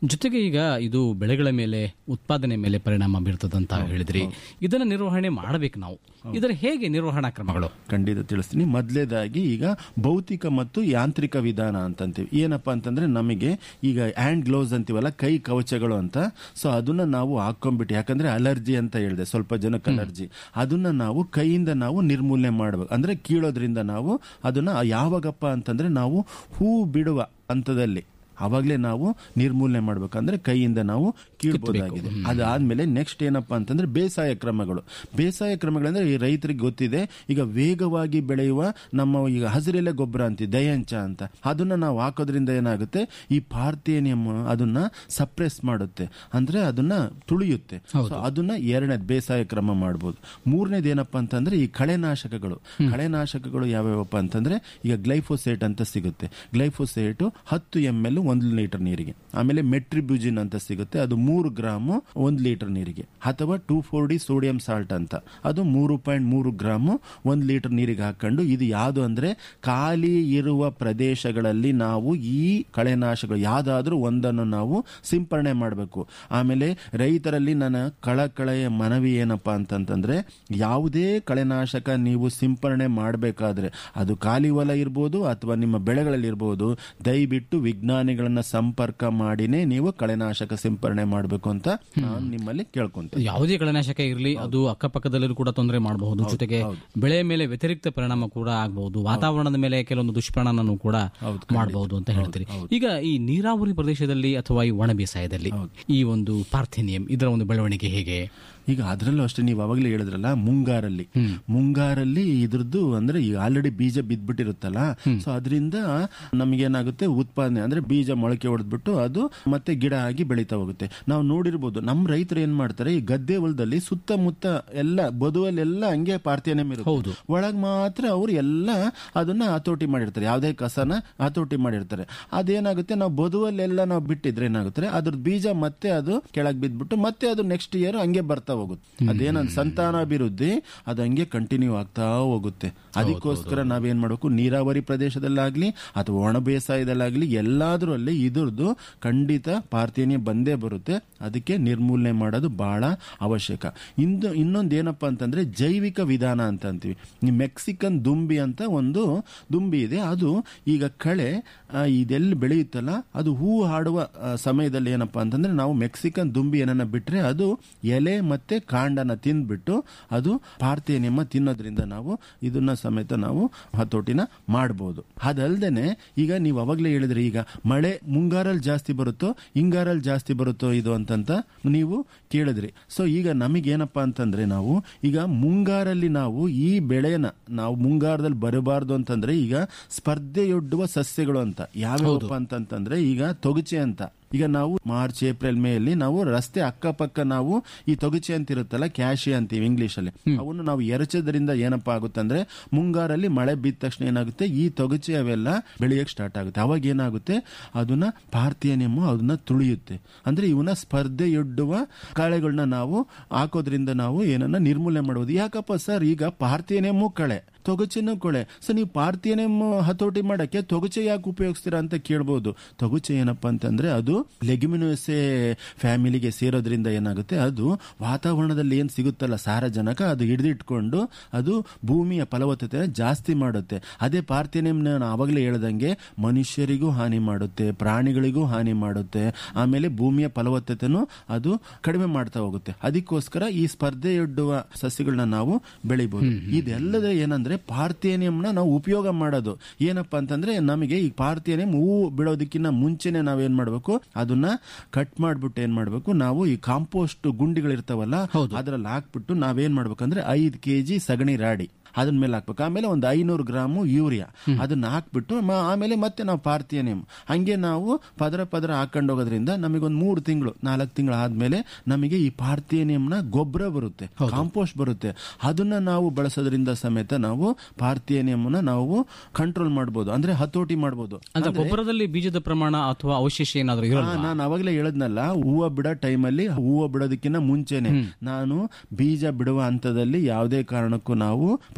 ಜೊತೆಗೆ ಈಗ ಇದು ಬೆಳೆಗಳ ಮೇಲೆ ಉತ್ಪಾದನೆ ಮೇಲೆ ಪರಿಣಾಮ ಬೀರ್ತದಂತ ಹೇಳಿದ್ರಿ ಇದನ್ನ ನಿರ್ವಹಣೆ ಮಾಡಬೇಕು ನಾವು ಇದರ ಹೇಗೆ ನಿರ್ವಹಣಾ ಕ್ರಮಗಳು ಖಂಡಿತ ತಿಳಿಸ್ತೀನಿ ಮೊದಲೇದಾಗಿ ಈಗ ಭೌತಿಕ ಮತ್ತು ಯಾಂತ್ರಿಕ ವಿಧಾನ ಅಂತಂತೀವಿ ಏನಪ್ಪಾ ಅಂತಂದ್ರೆ ನಮಗೆ ಈಗ ಹ್ಯಾಂಡ್ ಗ್ಲೌಸ್ ಅಂತೀವಲ್ಲ ಕೈ ಕವಚಗಳು ಅಂತ ಸೊ ಅದನ್ನ ನಾವು ಹಾಕೊಂಡ್ಬಿಟ್ಟು ಯಾಕಂದ್ರೆ ಅಲರ್ಜಿ ಅಂತ ಹೇಳಿದೆ ಸ್ವಲ್ಪ ಜನಕ್ಕೆ ಅಲರ್ಜಿ ಅದನ್ನ ನಾವು ಕೈಯಿಂದ ನಾವು ನಿರ್ಮೂಲನೆ ಮಾಡಬೇಕು ಅಂದ್ರೆ ಕೀಳೋದ್ರಿಂದ ನಾವು ಅದನ್ನ ಯಾವಾಗಪ್ಪ ಅಂತಂದ್ರೆ ನಾವು ಹೂ ಬಿಡುವ ಹಂತದಲ್ಲಿ ಅವಾಗಲೇ ನಾವು ನಿರ್ಮೂಲನೆ ಮಾಡ್ಬೇಕಂದ್ರೆ ಕೈಯಿಂದ ನಾವು ಕೀಳ್ಬೋದಾಗಿದೆ ಅದಾದ್ಮೇಲೆ ನೆಕ್ಸ್ಟ್ ಏನಪ್ಪಾ ಅಂತಂದ್ರೆ ಬೇಸಾಯ ಕ್ರಮಗಳು ಬೇಸಾಯ ಕ್ರಮಗಳಂದ್ರೆ ಈ ರೈತರಿಗೆ ಗೊತ್ತಿದೆ ಈಗ ವೇಗವಾಗಿ ಬೆಳೆಯುವ ನಮ್ಮ ಈಗ ಹಸಿರೆಲೆ ಗೊಬ್ಬರ ಅಂತೀವಿ ದಯಂಚ ಅಂತ ಅದನ್ನ ನಾವು ಹಾಕೋದ್ರಿಂದ ಏನಾಗುತ್ತೆ ಈ ಪಾರ್ಥೇನಿಯಂ ಅದನ್ನ ಸಪ್ರೆಸ್ ಮಾಡುತ್ತೆ ಅಂದ್ರೆ ಅದನ್ನ ತುಳಿಯುತ್ತೆ So ಅದನ್ನ ಎರಡನೇದು ಬೇಸಾಯ ಕ್ರಮ ಮಾಡ್ಬೋದು ಮೂರನೇದು ಏನಪ್ಪಾ ಅಂತಂದ್ರೆ ಈ ಕಳೆನಾಶಕಗಳು ಕಳೆನಾಶಕಗಳು ಯಾವ್ಯಾವಪ್ಪ ಅಂತಂದ್ರೆ ಈಗ ಗ್ಲೈಫೋಸೇಟ್ ಅಂತ ಸಿಗುತ್ತೆ ಗ್ಲೈಫೋಸೇಟ್ ಹತ್ತು ಎಂ ಎಲ್ ಒಂದು ಲೀಟರ್ ನೀರಿಗೆ ಆಮೇಲೆ ಮೆಟ್ರಿಬ್ಯೂಜಿನ್ ಅಂತ ಸಿಗುತ್ತೆ ಅದು ಮೂರು ಗ್ರಾಮು ಒಂದು ಲೀಟರ್ ನೀರಿಗೆ ಅಥವಾ two four D sodium salt ಅಂತ ಅದು ಮೂರು ಪಾಯಿಂಟ್ ಮೂರು ಗ್ರಾಮು ಒಂದು ಲೀಟರ್ ನೀರಿಗೆ ಹಾಕೊಂಡು ಇದು ಯಾವುದು ಅಂದ್ರೆ ಖಾಲಿ ಇರುವ ಪ್ರದೇಶಗಳಲ್ಲಿ ನಾವು ಈ ಕಳೆನಾಶಕಗಳು ಯಾವ್ದಾದ್ರೂ ಒಂದನ್ನು ನಾವು ಸಿಂಪರಣೆ ಮಾಡಬೇಕು ಆಮೇಲೆ ರೈತರಲ್ಲಿ ನನ್ನ ಕಳಕಳೆಯ ಮನವಿ ಏನಪ್ಪಾ ಅಂತಂತಂದ್ರೆ ಯಾವುದೇ ಕಳೆನಾಶಕ ನೀವು ಸಿಂಪರಣೆ ಮಾಡಬೇಕಾದ್ರೆ ಅದು ಖಾಲಿ ಹೊಲ ಇರ್ಬೋದು ಅಥವಾ ನಿಮ್ಮ ಬೆಳೆಗಳಲ್ಲಿ ಇರ್ಬೋದು ದಯವಿಟ್ಟು ವಿಜ್ಞಾನಿಗಳನ್ನ ಸಂಪರ್ಕ ಮಾಡಿನೇ ನೀವು ಕಳೆನಾಶಕ ಸಿಂಪರಣೆ ಮಾಡಬೇಕು ಅಂತ ನಾನು ನಿಮ್ಮಲ್ಲಿ ಕೇಳ್ಕೊಂತೇನೆ ಯಾವುದೇ ಕಳೆನಾಶಕ ಇರಲಿ ಅದು ಅಕ್ಕಪಕ್ಕದಲ್ಲೂ ಕೂಡ ತೊಂದರೆ ಮಾಡಬಹುದು ಜೊತೆಗೆ ಬೆಳೆಯ ಮೇಲೆ ವ್ಯತಿರಿಕ್ತ ಪರಿಣಾಮ ಕೂಡ ಆಗಬಹುದು ವಾತಾವರಣದ ಮೇಲೆ ಕೆಲವೊಂದು ದುಷ್ಪರಿಣಾಮನೂ ಕೂಡ ಮಾಡಬಹುದು ಅಂತ ಹೇಳ್ತೀರಿ ಈಗ ಈ ನೀರಾವರಿ ಪ್ರದೇಶದಲ್ಲಿ ಅಥವಾ ಈ ಒಣ ಬೇಸಾಯದಲ್ಲಿ ಈ ಒಂದು ಪಾರ್ಥೇನಿಯಂ ಇದರ ಒಂದು ಬೆಳವಣಿಗೆ ಹೇಗೆ ಈಗ ಅದರಲ್ಲೂ ಅಷ್ಟೇ ನೀವು ಅವಾಗಲೇ ಹೇಳಿದ್ರಲ್ಲ ಮುಂಗಾರಲ್ಲಿ ಮುಂಗಾರಲ್ಲಿ ಇದ್ರದ್ದು ಅಂದ್ರೆ ಈಗ ಆಲ್ರೆಡಿ ಬೀಜ ಬಿದ್ದ್ಬಿಟ್ಟಿರುತ್ತಲ್ಲ ಸೊ ಅದರಿಂದ ನಮಗೇನಾಗುತ್ತೆ ಉತ್ಪಾದನೆ ಅಂದ್ರೆ ಬೀಜ ಮೊಳಕೆ ಹೊಡೆದ್ಬಿಟ್ಟು ಅದು ಮತ್ತೆ ಗಿಡ ಆಗಿ ಬೆಳೀತಾ ಹೋಗುತ್ತೆ ನಾವು ನೋಡಿರ್ಬೋದು ನಮ್ಮ ರೈತರು ಏನ್ ಮಾಡ್ತಾರೆ ಈ ಗದ್ದೆ ಹೊಲದಲ್ಲಿ ಸುತ್ತಮುತ್ತ ಎಲ್ಲ ಬದುವಲ್ಲೆಲ್ಲ ಹಂಗೆ ಪಾರ್ಥೇನಿಯಂ ಇರುತ್ತೆ ಒಳಗ್ ಮಾತ್ರ ಅವ್ರು ಎಲ್ಲ ಅದನ್ನ ಹತೋಟಿ ಮಾಡಿರ್ತಾರೆ ಯಾವುದೇ ಕಸನ ಹತೋಟಿ ಮಾಡಿರ್ತಾರೆ ಅದೇನಾಗುತ್ತೆ ನಾವು ಬದುವಲ್ಲೆಲ್ಲ ನಾವು ಬಿಟ್ಟಿದ್ರೆ ಏನಾಗುತ್ತೆ ಅದ್ರ ಬೀಜ ಮತ್ತೆ ಅದು ಕೆಳಗ್ ಬಿದ್ಬಿಟ್ಟು ಮತ್ತೆ ಅದು ನೆಕ್ಸ್ಟ್ ಇಯರ್ ಹಂಗೆ ಬರ್ತಾ ಹೋಗುತ್ತೆ ಅದೇನಂದ್ ಸಂತಾನಾಭಿವೃದ್ಧಿ ಅದು ಹಂಗೆ ಕಂಟಿನ್ಯೂ ಆಗ್ತಾ ಹೋಗುತ್ತೆ ಅದಕ್ಕೋಸ್ಕರ ನಾವೇನ್ ಮಾಡಬೇಕು ನೀರಾವರಿ ಪ್ರದೇಶದಲ್ಲಾಗ್ಲಿ ಅಥವಾ ಒಣ ಬೇಸಾಯದಲ್ಲಾಗ್ಲಿ ಎಲ್ಲಾದ್ರೂ ಅಲ್ಲಿ ಇದ್ರದ್ದು ಖಂಡಿತ ಪಾರ್ಥೇನಿಯ ಬಂದೇ ಬರುತ್ತೆ ಅದಕ್ಕೆ ನಿರ್ಮೂಲನೆ ಮಾಡೋದು ಬಹಳ ಅವಶ್ಯಕ ಇಂದು ಇನ್ನೊಂದು ಏನಪ್ಪಾ ಅಂತಂದ್ರೆ ಜೈವಿಕ ವಿಧಾನ ಅಂತ ಅಂತೀವಿ ಈ ಮೆಕ್ಸಿಕನ್ ದುಂಬಿ ಅಂತ ಒಂದು ದುಂಬಿ ಇದೆ ಅದು ಈಗ ಕಳೆ ಆ, ಇದೆಲ್ಲಿ ಬೆಳೆಯುತ್ತಲ್ಲ ಅದು ಹೂ ಹಾಡುವ ಆ, ಸಮಯದಲ್ಲಿ ಏನಪ್ಪಾ ಅಂತಂದ್ರೆ ನಾವು ಮೆಕ್ಸಿಕನ್ ದುಂಬಿ ಏನನ್ನ ಬಿಟ್ರೆ ಅದು ಎಲೆ ಮತ್ತೆ ಕಾಂಡನ ತಿಂದ್ಬಿಟ್ಟು ಅದು ಪಾರ್ಥೇನಿಯಮ ತಿನ್ನೋದ್ರಿಂದ ನಾವು ಇದನ್ನ ಸಮೇತ ನಾವು ಹತೋಟಿನ ಮಾಡಬಹುದು ಅದಲ್ದೇನೆ ಈಗ ನೀವು ಅವಾಗಲೇ ಹೇಳಿದ್ರಿ ಈಗ ಮಳೆ ಮುಂಗಾರಲ್ಲಿ ಜಾಸ್ತಿ ಬರುತ್ತೋ ಹಿಂಗಾರಲ್ಲಿ ಜಾಸ್ತಿ ಬರುತ್ತೋ ಇದು ಅಂತಂತ ನೀವು ಕೇಳಿದ್ರಿ ಸೊ ಈಗ ನಮಗೇನಪ್ಪಾ ಅಂತಂದ್ರೆ ನಾವು ಈಗ ಮುಂಗಾರಲ್ಲಿ ನಾವು ಈ ಬೆಳೆನ ನಾವು ಮುಂಗಾರದಲ್ಲಿ ಬರಬಾರ್ದು ಅಂತಂದ್ರೆ ಈಗ ಸ್ಪರ್ಧೆಯೊಡ್ಡುವ ಸಸ್ಯಗಳು ಅಂತ ಯಾವ್ಯಾವಪ್ಪ ಅಂತಂತಂದ್ರೆ ಈಗ ತೊಗಚೆ ಅಂತ ಈಗ ನಾವು ಮಾರ್ಚ್ ಏಪ್ರಿಲ್ ಮೇ ಅಲ್ಲಿ ನಾವು ರಸ್ತೆ ಅಕ್ಕಪಕ್ಕ ನಾವು ಈ ತೊಗಚೆ ಅಂತ ಇರುತ್ತಲ್ಲ ಕ್ಯಾಶಿ ಅಂತೀವಿ ಇಂಗ್ಲಿಷ್ ಅಲ್ಲಿ ಅವನ್ನು ನಾವು ಎರಚೋದ್ರಿಂದ ಏನಪ್ಪಾ ಆಗುತ್ತೆ ಅಂದ್ರೆ ಮುಂಗಾರಲ್ಲಿ ಮಳೆ ಬಿದ್ದ ತಕ್ಷಣ ಏನಾಗುತ್ತೆ ಈ ತೊಗಚೆ ಅವೆಲ್ಲ ಬೆಳೆಯಕ್ ಸ್ಟಾರ್ಟ್ ಆಗುತ್ತೆ ಅವಾಗ ಏನಾಗುತ್ತೆ ಅದನ್ನ ಪಾರ್ಥೇನಿಯಮ್ ಅದನ್ನ ತುಳಿಯುತ್ತೆ ಅಂದ್ರೆ ಇವನ್ನ ಸ್ಪರ್ಧೆಯೊಡ್ಡುವ ಕಾಳೆಗಳನ್ನ ನಾವು ಹಾಕೋದ್ರಿಂದ ನಾವು ಏನನ್ನ ನಿರ್ಮೂಲನೆ ಮಾಡಬಹುದು ಯಾಕಪ್ಪ ಸರ್ ಈಗ ಪಾರ್ಥೇನಿಯಮ್ಮು ಕಳೆ ತೊಗಚೆನೂ ಕೊಳೆ ಸೊ ನೀವು ಪಾರ್ಥೇನಿಯಂ ಹತೋಟಿ ಮಾಡಕ್ಕೆ ತೊಗಚೆ ಯಾಕೆ ಉಪಯೋಗಿಸ್ತೀರಾ ಅಂತ ಕೇಳ್ಬೋದು ತೊಗಚೆ ಏನಪ್ಪಾ ಅಂತಂದ್ರೆ ಅದು ಲೆಗ್ಯುಮಿನೋಸೆ ಫ್ಯಾಮಿಲಿಗೆ ಸೇರೋದ್ರಿಂದ ಏನಾಗುತ್ತೆ ಅದು ವಾತಾವರಣದಲ್ಲಿ ಏನ್ ಸಿಗುತ್ತಲ್ಲ ಸಾರಜನಕ ಅದು ಹಿಡಿದಿಟ್ಕೊಂಡು ಅದು ಭೂಮಿಯ ಫಲವತ್ತತೆ ಜಾಸ್ತಿ ಮಾಡುತ್ತೆ ಅದೇ ಪಾರ್ಥೇನಿಯಂ ನಾನು ಆವಾಗಲೇ ಹೇಳ್ದಂಗೆ ಮನುಷ್ಯರಿಗೂ ಹಾನಿ ಮಾಡುತ್ತೆ ಪ್ರಾಣಿಗಳಿಗೂ ಹಾನಿ ಮಾಡುತ್ತೆ ಆಮೇಲೆ ಭೂಮಿಯ ಫಲವತ್ತತೆನೂ ಅದು ಕಡಿಮೆ ಮಾಡ್ತಾ ಹೋಗುತ್ತೆ ಅದಕ್ಕೋಸ್ಕರ ಈ ಸ್ಪರ್ಧೆಯೊಡ್ಡುವ ಸಸ್ಯಗಳನ್ನ ನಾವು ಬೆಳಿಬಹುದು ಇದೆಲ್ಲದ ಏನಂದ್ರೆ ಪಾರ್ಥೇನಿಯಂನ ನಾವು ಉಪಯೋಗ ಮಾಡೋದು ಏನಪ್ಪಾ ಅಂತಂದ್ರೆ ನಮಗೆ ಈ ಪಾರ್ಥೇನಿಯಂ ಹೂವು ಬಿಡೋದಕ್ಕಿಂತ ಮುಂಚೆನೆ ನಾವೇನ್ ಮಾಡ್ಬೇಕು ಅದನ್ನ ಕಟ್ ಮಾಡ್ಬಿಟ್ಟು ಏನ್ ಮಾಡ್ಬೇಕು ನಾವು ಈ ಕಾಂಪೋಸ್ಟ್ ಗುಂಡಿಗಳಿರ್ತಾವಲ್ಲ ಅದ್ರಲ್ಲಿ ಹಾಕ್ಬಿಟ್ಟು ನಾವೇನ್ ಮಾಡ್ಬೇಕಂದ್ರೆ ಐದ್ ಕೆಜಿ ಸಗಣಿ ರಾಡಿ ಅದನ್ನ ಮೇಲೆ ಹಾಕ್ಬೇಕು ಆಮೇಲೆ ಒಂದು ಐನೂರು ಗ್ರಾಮು ಯೂರಿಯಾ ಅದನ್ನ ಹಾಕ್ಬಿಟ್ಟು ಮ- ಆಮೇಲೆ ಮತ್ತೆ ನಾವು ಪಾರ್ಥೇನಿಯಂ ಹಂಗೆ ನಾವು ಪದರ ಪದರ ಹಾಕೊಂಡು ಹೋಗೋದ್ರಿಂದ ನಮಗೆ ಒಂದು ಮೂರು ತಿಂಗಳು ನಾಲ್ಕು ತಿಂಗಳು ಆದ್ಮೇಲೆ ನಮಗೆ ಈ ಪಾರ್ಥೇನಿಯಂನ ಗೊಬ್ಬರ ಬರುತ್ತೆ ಕಾಂಪೋಸ್ಟ್ ಬರುತ್ತೆ ಅದನ್ನ ನಾವು ಬಳಸೋದ್ರಿಂದ ಸಮೇತ ನಾವು ಪಾರ್ಥೇನಿಯಂನ ನಾವು ಕಂಟ್ರೋಲ್ ಮಾಡ್ಬೋದು ಅಂದ್ರೆ ಹತೋಟಿ ಮಾಡ್ಬೋದು ಅಂದ್ರೆ ಗೊಬ್ಬರದಲ್ಲಿ ಬೀಜದ ಪ್ರಮಾಣ ಅಥವಾ ಅವಶೇಷ ಏನಾದರೂ ಇರಲ್ಲ ನಾನು ಅವಾಗಲೇ ಹೇಳದ್ನಲ್ಲ ಹೂವು ಬಿಡೋ ಟೈಮಲ್ಲಿ ಹೂವು ಬಿಡೋದಕ್ಕಿಂತ ಮುಂಚೆನೆ ನಾನು ಬೀಜ ಬಿಡುವ ಹಂತದಲ್ಲಿ ಯಾವುದೇ ಕಾರಣಕ್ಕೂ ನಾವು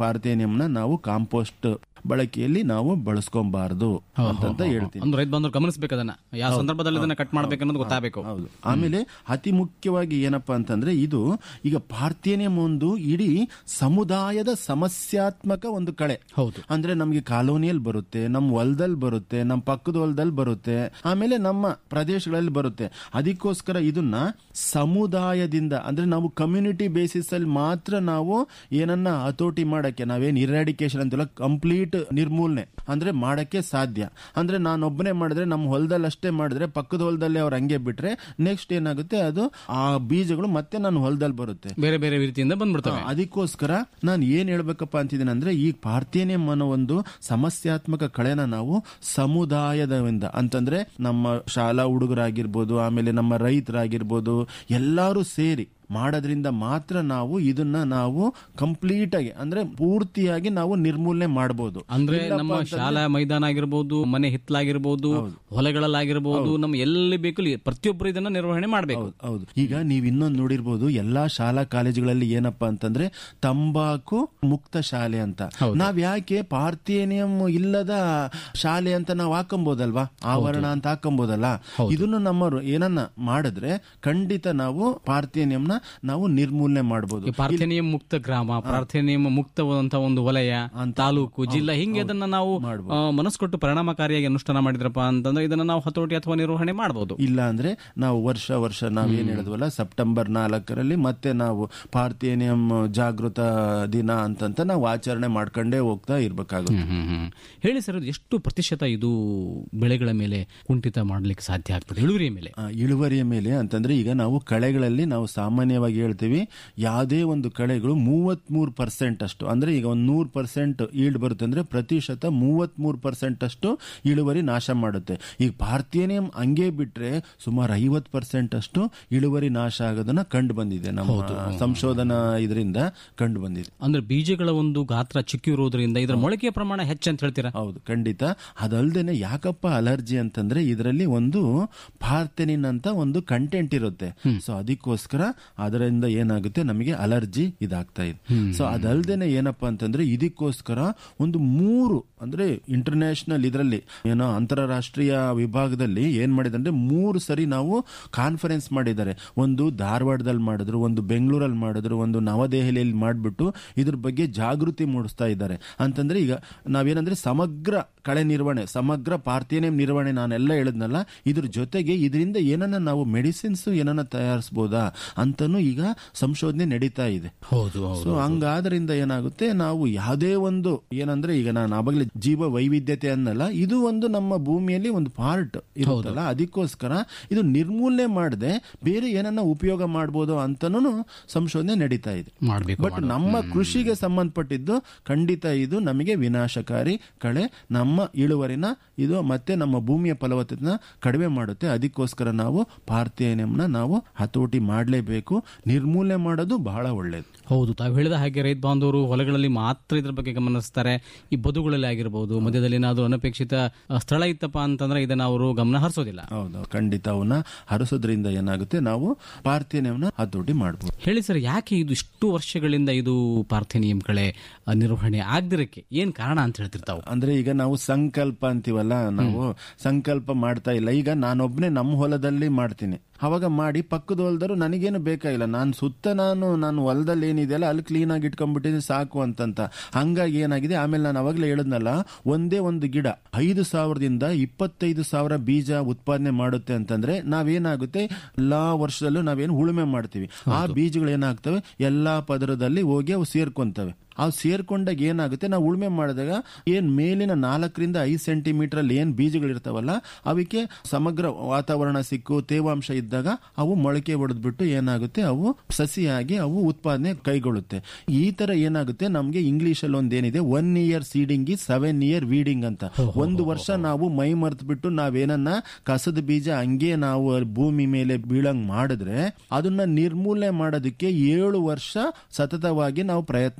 ಪಾರ್ಥೇನಿಯಂನ ನಾವು ಕಾಂಪೋಸ್ಟ್ ಬಳಕೆಯಲ್ಲಿ ನಾವು ಬಳಸ್ಕೊಬಾರ್ದು ಅಂತ ಹೇಳ್ತೀನಿ ಒಂದು ರೈತ ಬಂದವರು ಗಮನಿಸಬೇಕು ಅದನ್ನ ಯಾವ ಸಂದರ್ಭದಲ್ಲಿ ಇದನ್ನ ಕಟ್ ಮಾಡ್ಬೇಕು ಅನ್ನೋದು ಗೊತ್ತಾಗಬೇಕು ಹೌದು ಆಮೇಲೆ ಅತಿ ಮುಖ್ಯವಾಗಿ ಏನಪ್ಪಾ ಅಂತಂದ್ರೆ ಇದು ಈಗ ಪಾರ್ಥೇನಿಯಂ ಒಂದು ಇಡೀ ಸಮುದಾಯದ ಸಮಸ್ಯಾತ್ಮಕ ಒಂದು ಕಳೆ ಹೌದು ಅಂದ್ರೆ ನಮ್ಗೆ ಕಾಲೋನಿಯಲ್ಲಿ ಬರುತ್ತೆ ನಮ್ಮ ಹೊಲದಲ್ಲಿ ಬರುತ್ತೆ ನಮ್ಮ ಪಕ್ಕದ ಹೊಲದಲ್ಲಿ ಬರುತ್ತೆ ಆಮೇಲೆ ನಮ್ಮ ಪ್ರದೇಶಗಳಲ್ಲಿ ಬರುತ್ತೆ ಅದಕ್ಕೋಸ್ಕರ ಇದನ್ನ ಸಮುದಾಯದಿಂದ ಅಂದ್ರೆ ನಾವು ಕಮ್ಯುನಿಟಿ ಬೇಸಿಸ್ ಅಲ್ಲಿ ಮಾತ್ರ ನಾವು ಏನನ್ನ ಹತೋಟಿ ಮಾಡಕ್ಕೆ ನಾವೇನ್ ಇರಾಡಿಕೇಶನ್ ಅಂತಿಲ್ಲ ಕಂಪ್ಲೀಟ್ ನಿರ್ಮೂಲನೆ ಅಂದ್ರೆ ಮಾಡಕ್ಕೆ ಸಾಧ್ಯ ಅಂದ್ರೆ ನಾನೊಬ್ಬನೇ ಮಾಡಿದ್ರೆ ನಮ್ಮ ಹೊಲದಲ್ಲಿ ಅಷ್ಟೇ ಮಾಡಿದ್ರೆ ಪಕ್ಕದ ಹೊಲದಲ್ಲಿ ಅವ್ರು ಹಂಗೆ ಬಿಟ್ರೆ ನೆಕ್ಸ್ಟ್ ಏನಾಗುತ್ತೆ ಅದು ಆ ಬೀಜಗಳು ಮತ್ತೆ ನನ್ನ ಹೊಲದಲ್ಲಿ ಬರುತ್ತೆ ಬೇರೆ ಬೇರೆ ರೀತಿಯಿಂದ ಬಂದ್ಬಿಡ್ತವೆ ಆ, ಅದಕ್ಕೋಸ್ಕರ ನಾನು ಏನ್ ಹೇಳ್ಬೇಕಪ್ಪ ಅಂತಿದ್ದೀನಿ ಅಂದ್ರೆ ಈ ಪಾರ್ಥೇನಿಯಂ ಅನ್ನೋ ಒಂದು ಸಮಸ್ಯಾತ್ಮಕ ಕಳೆನ ನಾವು ಸಮುದಾಯದಿಂದ ಅಂತಂದ್ರೆ ನಮ್ಮ ಶಾಲಾ ಹುಡುಗರಾಗಿರ್ಬೋದು ಆಮೇಲೆ ನಮ್ಮ ರೈತರಾಗಿರ್ಬೋದು ಎಲ್ಲರೂ ಸೇರಿ ಮಾಡೋದ್ರಿಂದ ಮಾತ್ರ ನಾವು ಇದನ್ನ ನಾವು ಕಂಪ್ಲೀಟ್ ಆಗಿ ಅಂದ್ರೆ ಪೂರ್ತಿಯಾಗಿ ನಾವು ನಿರ್ಮೂಲನೆ ಮಾಡಬಹುದು ಅಂದ್ರೆ ನಮ್ಮ ಶಾಲಾ ಮೈದಾನ ಆಗಿರ್ಬೋದು ಮನೆ ಹಿತ್ತಲಾಗಿರ್ಬೋದು ಹೊಲಗಳಲ್ಲಾಗಿರ್ಬೋದು ನಮ್ಮ ಎಲ್ಲಿ ಬೇಕು ಅಲ್ಲಿ ಪ್ರತಿಯೊಬ್ಬರು ಇದನ್ನ ನಿರ್ವಹಣೆ ಮಾಡಬೇಕು ಹೌದು ಈಗ ನೀವ್ ಇನ್ನೊಂದು ನೋಡಿರ್ಬೋದು ಎಲ್ಲಾ ಶಾಲಾ ಕಾಲೇಜುಗಳಲ್ಲಿ ಏನಪ್ಪಾ ಅಂತಂದ್ರೆ ತಂಬಾಕು ಮುಕ್ತ ಶಾಲೆ ಅಂತ ನಾವ್ ಯಾಕೆ ಪಾರ್ಥೇನಿಯಂ ಇಲ್ಲದ ಶಾಲೆ ಅಂತ ನಾವು ಹಾಕೊಂಬೋದಲ್ವಾ ಆವರಣ ಅಂತ ಹಾಕೊಂಬೋದಲ್ಲ ಇದನ್ನು ನಮ್ಮ ಏನನ್ನ ಮಾಡಿದ್ರೆ ಖಂಡಿತ ನಾವು ಪಾರ್ಥೇನಿಯಂನ ನಾವು ನಿರ್ಮೂಲನೆ ಮಾಡಬಹುದು ಈ ಪಾರ್ಥೇನಿಯಂ ಮುಕ್ತ ಗ್ರಾಮ ಪಾರ್ಥೇನಿಯಂ ಮುಕ್ತವಾದಂತ ಒಂದು ವಲಯ ತಾಲೂಕು ಜಿಲ್ಲಾ ಹಿಂಗೆ ಅದನ್ನ ನಾವು ಆ, ಮನಸ್ಸು ಕೊಟ್ಟು ಪರಿಣಾಮಕಾರಿಯಾಗಿ ಅನುಷ್ಠಾನ ಮಾಡಿದ್ರಪ್ಪ ಅಂತಂದ್ರೆ ಇದನ್ನ ನಾವು ಹತೋಟಿ ಅಥವಾ ನಿರ್ವಹಣೆ ಮಾಡಬಹುದು ಇಲ್ಲ ಅಂದ್ರೆ ನಾವು ವರ್ಷ ವರ್ಷ ನಾವೇನ್ ಹೇಳಿದ್ವಲ್ಲ ಸೆಪ್ಟೆಂಬರ್ ನಾಲ್ಕರಲ್ಲಿ ಮತ್ತೆ ನಾವು ಪಾರ್ಥೇನಿಯಂ ಜಾಗೃತ ದಿನ ಅಂತಂತ ನಾವು ಆಚರಣೆ ಮಾಡ್ಕೊಂಡೇ ಹೋಗ್ತಾ ಇರ್ಬೇಕಾಗುತ್ತೆ ಹೇಳಿ ಸರ್ ಅದು ಎಷ್ಟು ಪ್ರತಿಶತ ಇದು ಬೆಳೆಗಳ ಮೇಲೆ ಕುಂಠಿತ ಮಾಡ್ಲಿಕ್ಕೆ ಸಾಧ್ಯ ಆಗ್ತದೆ ಇಳುವರಿಯ ಮೇಲೆ ಆ, ಇಳುವರಿಯ ಮೇಲೆ ಅಂತಂದ್ರೆ ಈಗ ನಾವು ಕಳೆಗಳಲ್ಲಿ ನಾವು ಸಾಮಾನ್ಯವಾಗಿ ಹೇಳ್ತೀವಿ ಯಾವುದೇ ಒಂದು ಕಳೆಗಳು ಮೂವತ್ತ್ ಮೂರು ಪರ್ಸೆಂಟ್ ಅಷ್ಟು ಅಂದ್ರೆ ಈಗ ಒಂದು ನೂರು ಪರ್ಸೆಂಟ್ ಈಲ್ಡ್ ಬರುತ್ತೆ ಅಂದ್ರೆ ಪ್ರತಿಶತ ಮೂವತ್ತ್ ಮೂರು ಪರ್ಸೆಂಟ್ ಅಷ್ಟು ಇಳುವರಿ ನಾಶ ಮಾಡುತ್ತೆ ಈಗ ಪಾರ್ಥೇನಿಯಂ ಹಂಗೆ ಬಿಟ್ರೆ ಸುಮಾರು ಐವತ್ ಪರ್ಸೆಂಟ್ ಅಷ್ಟು ಇಳುವರಿ ನಾಶ ಆಗೋದನ್ನ ಕಂಡು ಬಂದಿದೆ ನಮ್ಮ ಸಂಶೋಧನಾ ಇದರಿಂದ ಕಂಡು ಬಂದಿದೆ ಅಂದ್ರೆ ಬೀಜಗಳ ಒಂದು ಗಾತ್ರ ಚಿಕ್ಕಿರುವುದರಿಂದ ಇದರ ಮೊಳಕೆಯ ಪ್ರಮಾಣ ಹೆಚ್ಚು ಅಂತ ಹೇಳ್ತೀರಾ ಹೌದು ಖಂಡಿತ ಅದಲ್ದೇನೆ ಯಾಕಪ್ಪ ಅಲರ್ಜಿ ಅಂತಂದ್ರೆ ಇದರಲ್ಲಿ ಒಂದು ಪಾರ್ಥೆನಿನ್ ಅಂತ ಒಂದು ಕಂಟೆಂಟ್ ಇರುತ್ತೆ ಸೊ ಅದಕ್ಕೋಸ್ಕರ ಅದರಿಂದ ಏನಾಗುತ್ತೆ ನಮಗೆ ಅಲರ್ಜಿ ಇದಾಗ್ತಾ ಇದೆ ಸೊ ಅದಲ್ದೇನೆ ಏನಪ್ಪಾ ಅಂತಂದ್ರೆ ಇದಕ್ಕೋಸ್ಕರ ಒಂದು ಮೂರು ಅಂದ್ರೆ ಇಂಟರ್ನ್ಯಾಷನಲ್ ಇದರಲ್ಲಿ ಏನೋ ಅಂತಾರಾಷ್ಟ್ರೀಯ ವಿಭಾಗದಲ್ಲಿ ಏನ್ ಮಾಡಿದೆ ಅಂದ್ರೆ ಮೂರು ಸರಿ ನಾವು ಕಾನ್ಫರೆನ್ಸ್ ಮಾಡಿದ್ದಾರೆ ಒಂದು ಧಾರವಾಡದಲ್ಲಿ ಮಾಡಿದ್ರು ಒಂದು ಬೆಂಗಳೂರಲ್ಲಿ ಮಾಡಿದ್ರು ಒಂದು ನವದೆಹಲಿಯಲ್ಲಿ ಮಾಡಿಬಿಟ್ಟು ಇದ್ರ ಬಗ್ಗೆ ಜಾಗೃತಿ ಮೂಡಿಸ್ತಾ ಇದ್ದಾರೆ ಅಂತಂದ್ರೆ ಈಗ ನಾವೇನಂದ್ರೆ ಸಮಗ್ರ ಕಳೆ ನಿರ್ವಹಣೆ ಸಮಗ್ರ ಪಾರ್ಥೇನಿಯಂ ನಿರ್ವಹಣೆ ನಾನೆಲ್ಲ ಹೇಳಿದ್ನಲ್ಲ ಇದ್ರ ಜೊತೆಗೆ ಇದರಿಂದ ಏನನ್ನ ನಾವು ಮೆಡಿಸಿನ್ಸ್ ಏನನ್ನ ತಯಾರಿಸಬಹುದಾ ಅಂತಾನು ಈಗ ಸಂಶೋಧನೆ ನಡೀತಾ ಇದೆ ಹೌದು ಸೊ ಹಂಗಾದ್ರಿಂದ ಏನಾಗುತ್ತೆ ನಾವು ಯಾವುದೇ ಒಂದು ಏನಂದ್ರೆ ಈಗ ನಾನು ಆವಾಗಲೇ ಜೀವ ವೈವಿಧ್ಯತೆ ಅನ್ನಲ್ಲ ಇದು ಒಂದು ನಮ್ಮ ಭೂಮಿಯಲ್ಲಿ ಒಂದು ಪಾರ್ಟ್ ಇರುತ್ತಲ್ಲ ಅದಕ್ಕೋಸ್ಕರ ಇದು ನಿರ್ಮೂಲನೆ ಮಾಡದೆ ಬೇರೆ ಏನನ್ನ ಉಪಯೋಗ ಮಾಡಬಹುದು ಅಂತಾನು ಸಂಶೋಧನೆ ನಡೀತಾ ಇದೆ ಮಾಡ್ಬೇಕು ಬಟ್ ನಮ್ಮ ಕೃಷಿಗೆ ಸಂಬಂಧಪಟ್ಟಿದ್ದು ಖಂಡಿತ ಇದು ನಮಗೆ ವಿನಾಶಕಾರಿ ಕಳೆ ನಮ್ಮ ಇಳುವರಿನ ಇದು ಮತ್ತೆ ನಮ್ಮ ಭೂಮಿಯ ಫಲವತ್ತತೆನ ಕಡಿಮೆ ಮಾಡುತ್ತೆ ಅದಕ್ಕೋಸ್ಕರ ನಾವು ಪಾರ್ಥೇನಿಯಂನ ನಾವು ಹತೋಟಿ ಮಾಡಲೇಬೇಕು ನಿರ್ಮೂಲನೆ ಮಾಡೋದು ಬಹಳ ಒಳ್ಳೇದು ಹೌದು ತಾವು ಹೇಳಿದ ಹಾಗೆ ರೈತ ಬಾಂಧವರು ಹೊಲಗಳಲ್ಲಿ ಮಾತ್ರ ಇದ್ರ ಬಗ್ಗೆ ಗಮನಿಸ್ತಾರೆ ಈ ಬದುಗಳಲ್ಲಿ ಆಗಿರ್ಬೋದು ಮಧ್ಯದಲ್ಲಿ ಏನಾದ್ರು ಅನಪೇಕ್ಷಿತ ಆ, ಸ್ಥಳ ಇತ್ತಪ್ಪ ಅಂತಂದ್ರೆ ಇದನ್ನ ಅವರು ಗಮನ ಹರಿಸೋದಿಲ್ಲ ಹೌದು ಖಂಡಿತ ಅವನ್ನ ಹರಿಸೋದ್ರಿಂದ ಏನಾಗುತ್ತೆ ನಾವು ಪಾರ್ಥೇನಿಯಂನ ಹತೋಟಿ ಮಾಡಬಹುದು ಹೇಳಿ ಸರ್ ಯಾಕೆ ಇದು ಇಷ್ಟು ವರ್ಷಗಳಿಂದ ಇದು ಪಾರ್ಥೇನಿಯಂ ಕಳೆ ಆ, ನಿರ್ವಹಣೆ ಆಗದಿರಕ್ಕೆ ಏನ್ ಕಾರಣ ಅಂತ ಹೇಳ್ತಿರ್ತಾವೆ ಅಂದ್ರೆ ಈಗ ನಾವು ಸಂಕಲ್ಪ ಅಂತೀವಲ್ಲ ನಾವು ಸಂಕಲ್ಪ ಮಾಡ್ತಾ ಇಲ್ಲ ಈಗ ನಾನೊಬ್ನೇ ನಮ್ಮ ಹೊಲದಲ್ಲಿ ಮಾಡ್ತೀನಿ ಅವಾಗ ಮಾಡಿ ಪಕ್ಕದ ಹೊಲದರು ನನಗೇನು ಬೇಕಾಗಿಲ್ಲ ನಾನು ಸುತ್ತ ನಾನು ನಾನು ಹೊಲದಲ್ಲಿ ಏನಿದೆಯಲ್ಲ ಅಲ್ಲಿ ಕ್ಲೀನ್ ಆಗಿ ಇಟ್ಕೊಂಡ್ಬಿಟ್ಟಿದ್ದೀನಿ ಸಾಕು ಅಂತಂತ ಹಂಗಾಗಿ ಏನಾಗಿದೆ ಆಮೇಲೆ ನಾನು ಅವಾಗಲೇ ಹೇಳಿದ್ನಲ್ಲ ಒಂದೇ ಒಂದು ಗಿಡ ಐದು ಸಾವಿರದಿಂದ ಇಪ್ಪತ್ತೈದು ಸಾವಿರ ಬೀಜ ಉತ್ಪಾದನೆ ಮಾಡುತ್ತೆ ಅಂತಂದ್ರೆ ನಾವೇನಾಗುತ್ತೆ ಎಲ್ಲಾ ವರ್ಷದಲ್ಲೂ ನಾವೇನು ಉಳುಮೆ ಮಾಡ್ತೀವಿ ಆ ಬೀಜಗಳು ಏನಾಗ್ತವೆ ಎಲ್ಲಾ ಪದರದಲ್ಲಿ ಹೋಗಿ ಅವು ಸೇರ್ಕೊಂತವೆ ಅವು ಸೇರ್ಕೊಂಡಾಗ ಏನಾಗುತ್ತೆ ನಾವು ಉಳುಮೆ ಮಾಡಿದಾಗ ಏನ್ ಮೇಲಿನ ನಾಲ್ಕರಿಂದ ಐದು ಸೆಂಟಿಮೀಟರ್ ಅಲ್ಲಿ ಏನ್ ಬೀಜಗಳು ಇರ್ತಾವಲ್ಲ ಅವಕ್ಕೆ ಸಮಗ್ರ ವಾತಾವರಣ ಸಿಕ್ಕು ತೇವಾಂಶ ಇದ್ದಾಗ ಅವು ಮೊಳಕೆ ಹೊಡೆದ್ಬಿಟ್ಟು ಏನಾಗುತ್ತೆ ಅವು ಸಸಿಯಾಗಿ ಅವು ಉತ್ಪಾದನೆ ಕೈಗೊಳ್ಳುತ್ತೆ ಈ ತರ ಏನಾಗುತ್ತೆ ನಮ್ಗೆ ಇಂಗ್ಲಿಷ್ ಅಲ್ಲಿ ಒಂದೇನಿದೆ ಒನ್ ಇಯರ್ ಸೀಡಿಂಗ್ ಈ ಸೆವೆನ್ ಇಯರ್ ವೀಡಿಂಗ್ ಅಂತ ಒಂದು ವರ್ಷ ನಾವು ಮೈ ಮರ್ತ್ ಬಿಟ್ಟು ನಾವೇನನ್ನ ಕಸದ ಬೀಜ ಹಂಗೆ ನಾವು ಭೂಮಿ ಮೇಲೆ ಬೀಳಂಗ್ ಮಾಡಿದ್ರೆ ಅದನ್ನ ನಿರ್ಮೂಲನೆ ಮಾಡೋದಕ್ಕೆ ಏಳು ವರ್ಷ ಸತತವಾಗಿ ನಾವು ಪ್ರಯತ್ನ ಮಾಡ್ತಾ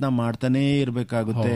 ಮಾಡ್ತಾನೇ ಇರ್ಬೇಕಾಗುತ್ತೆ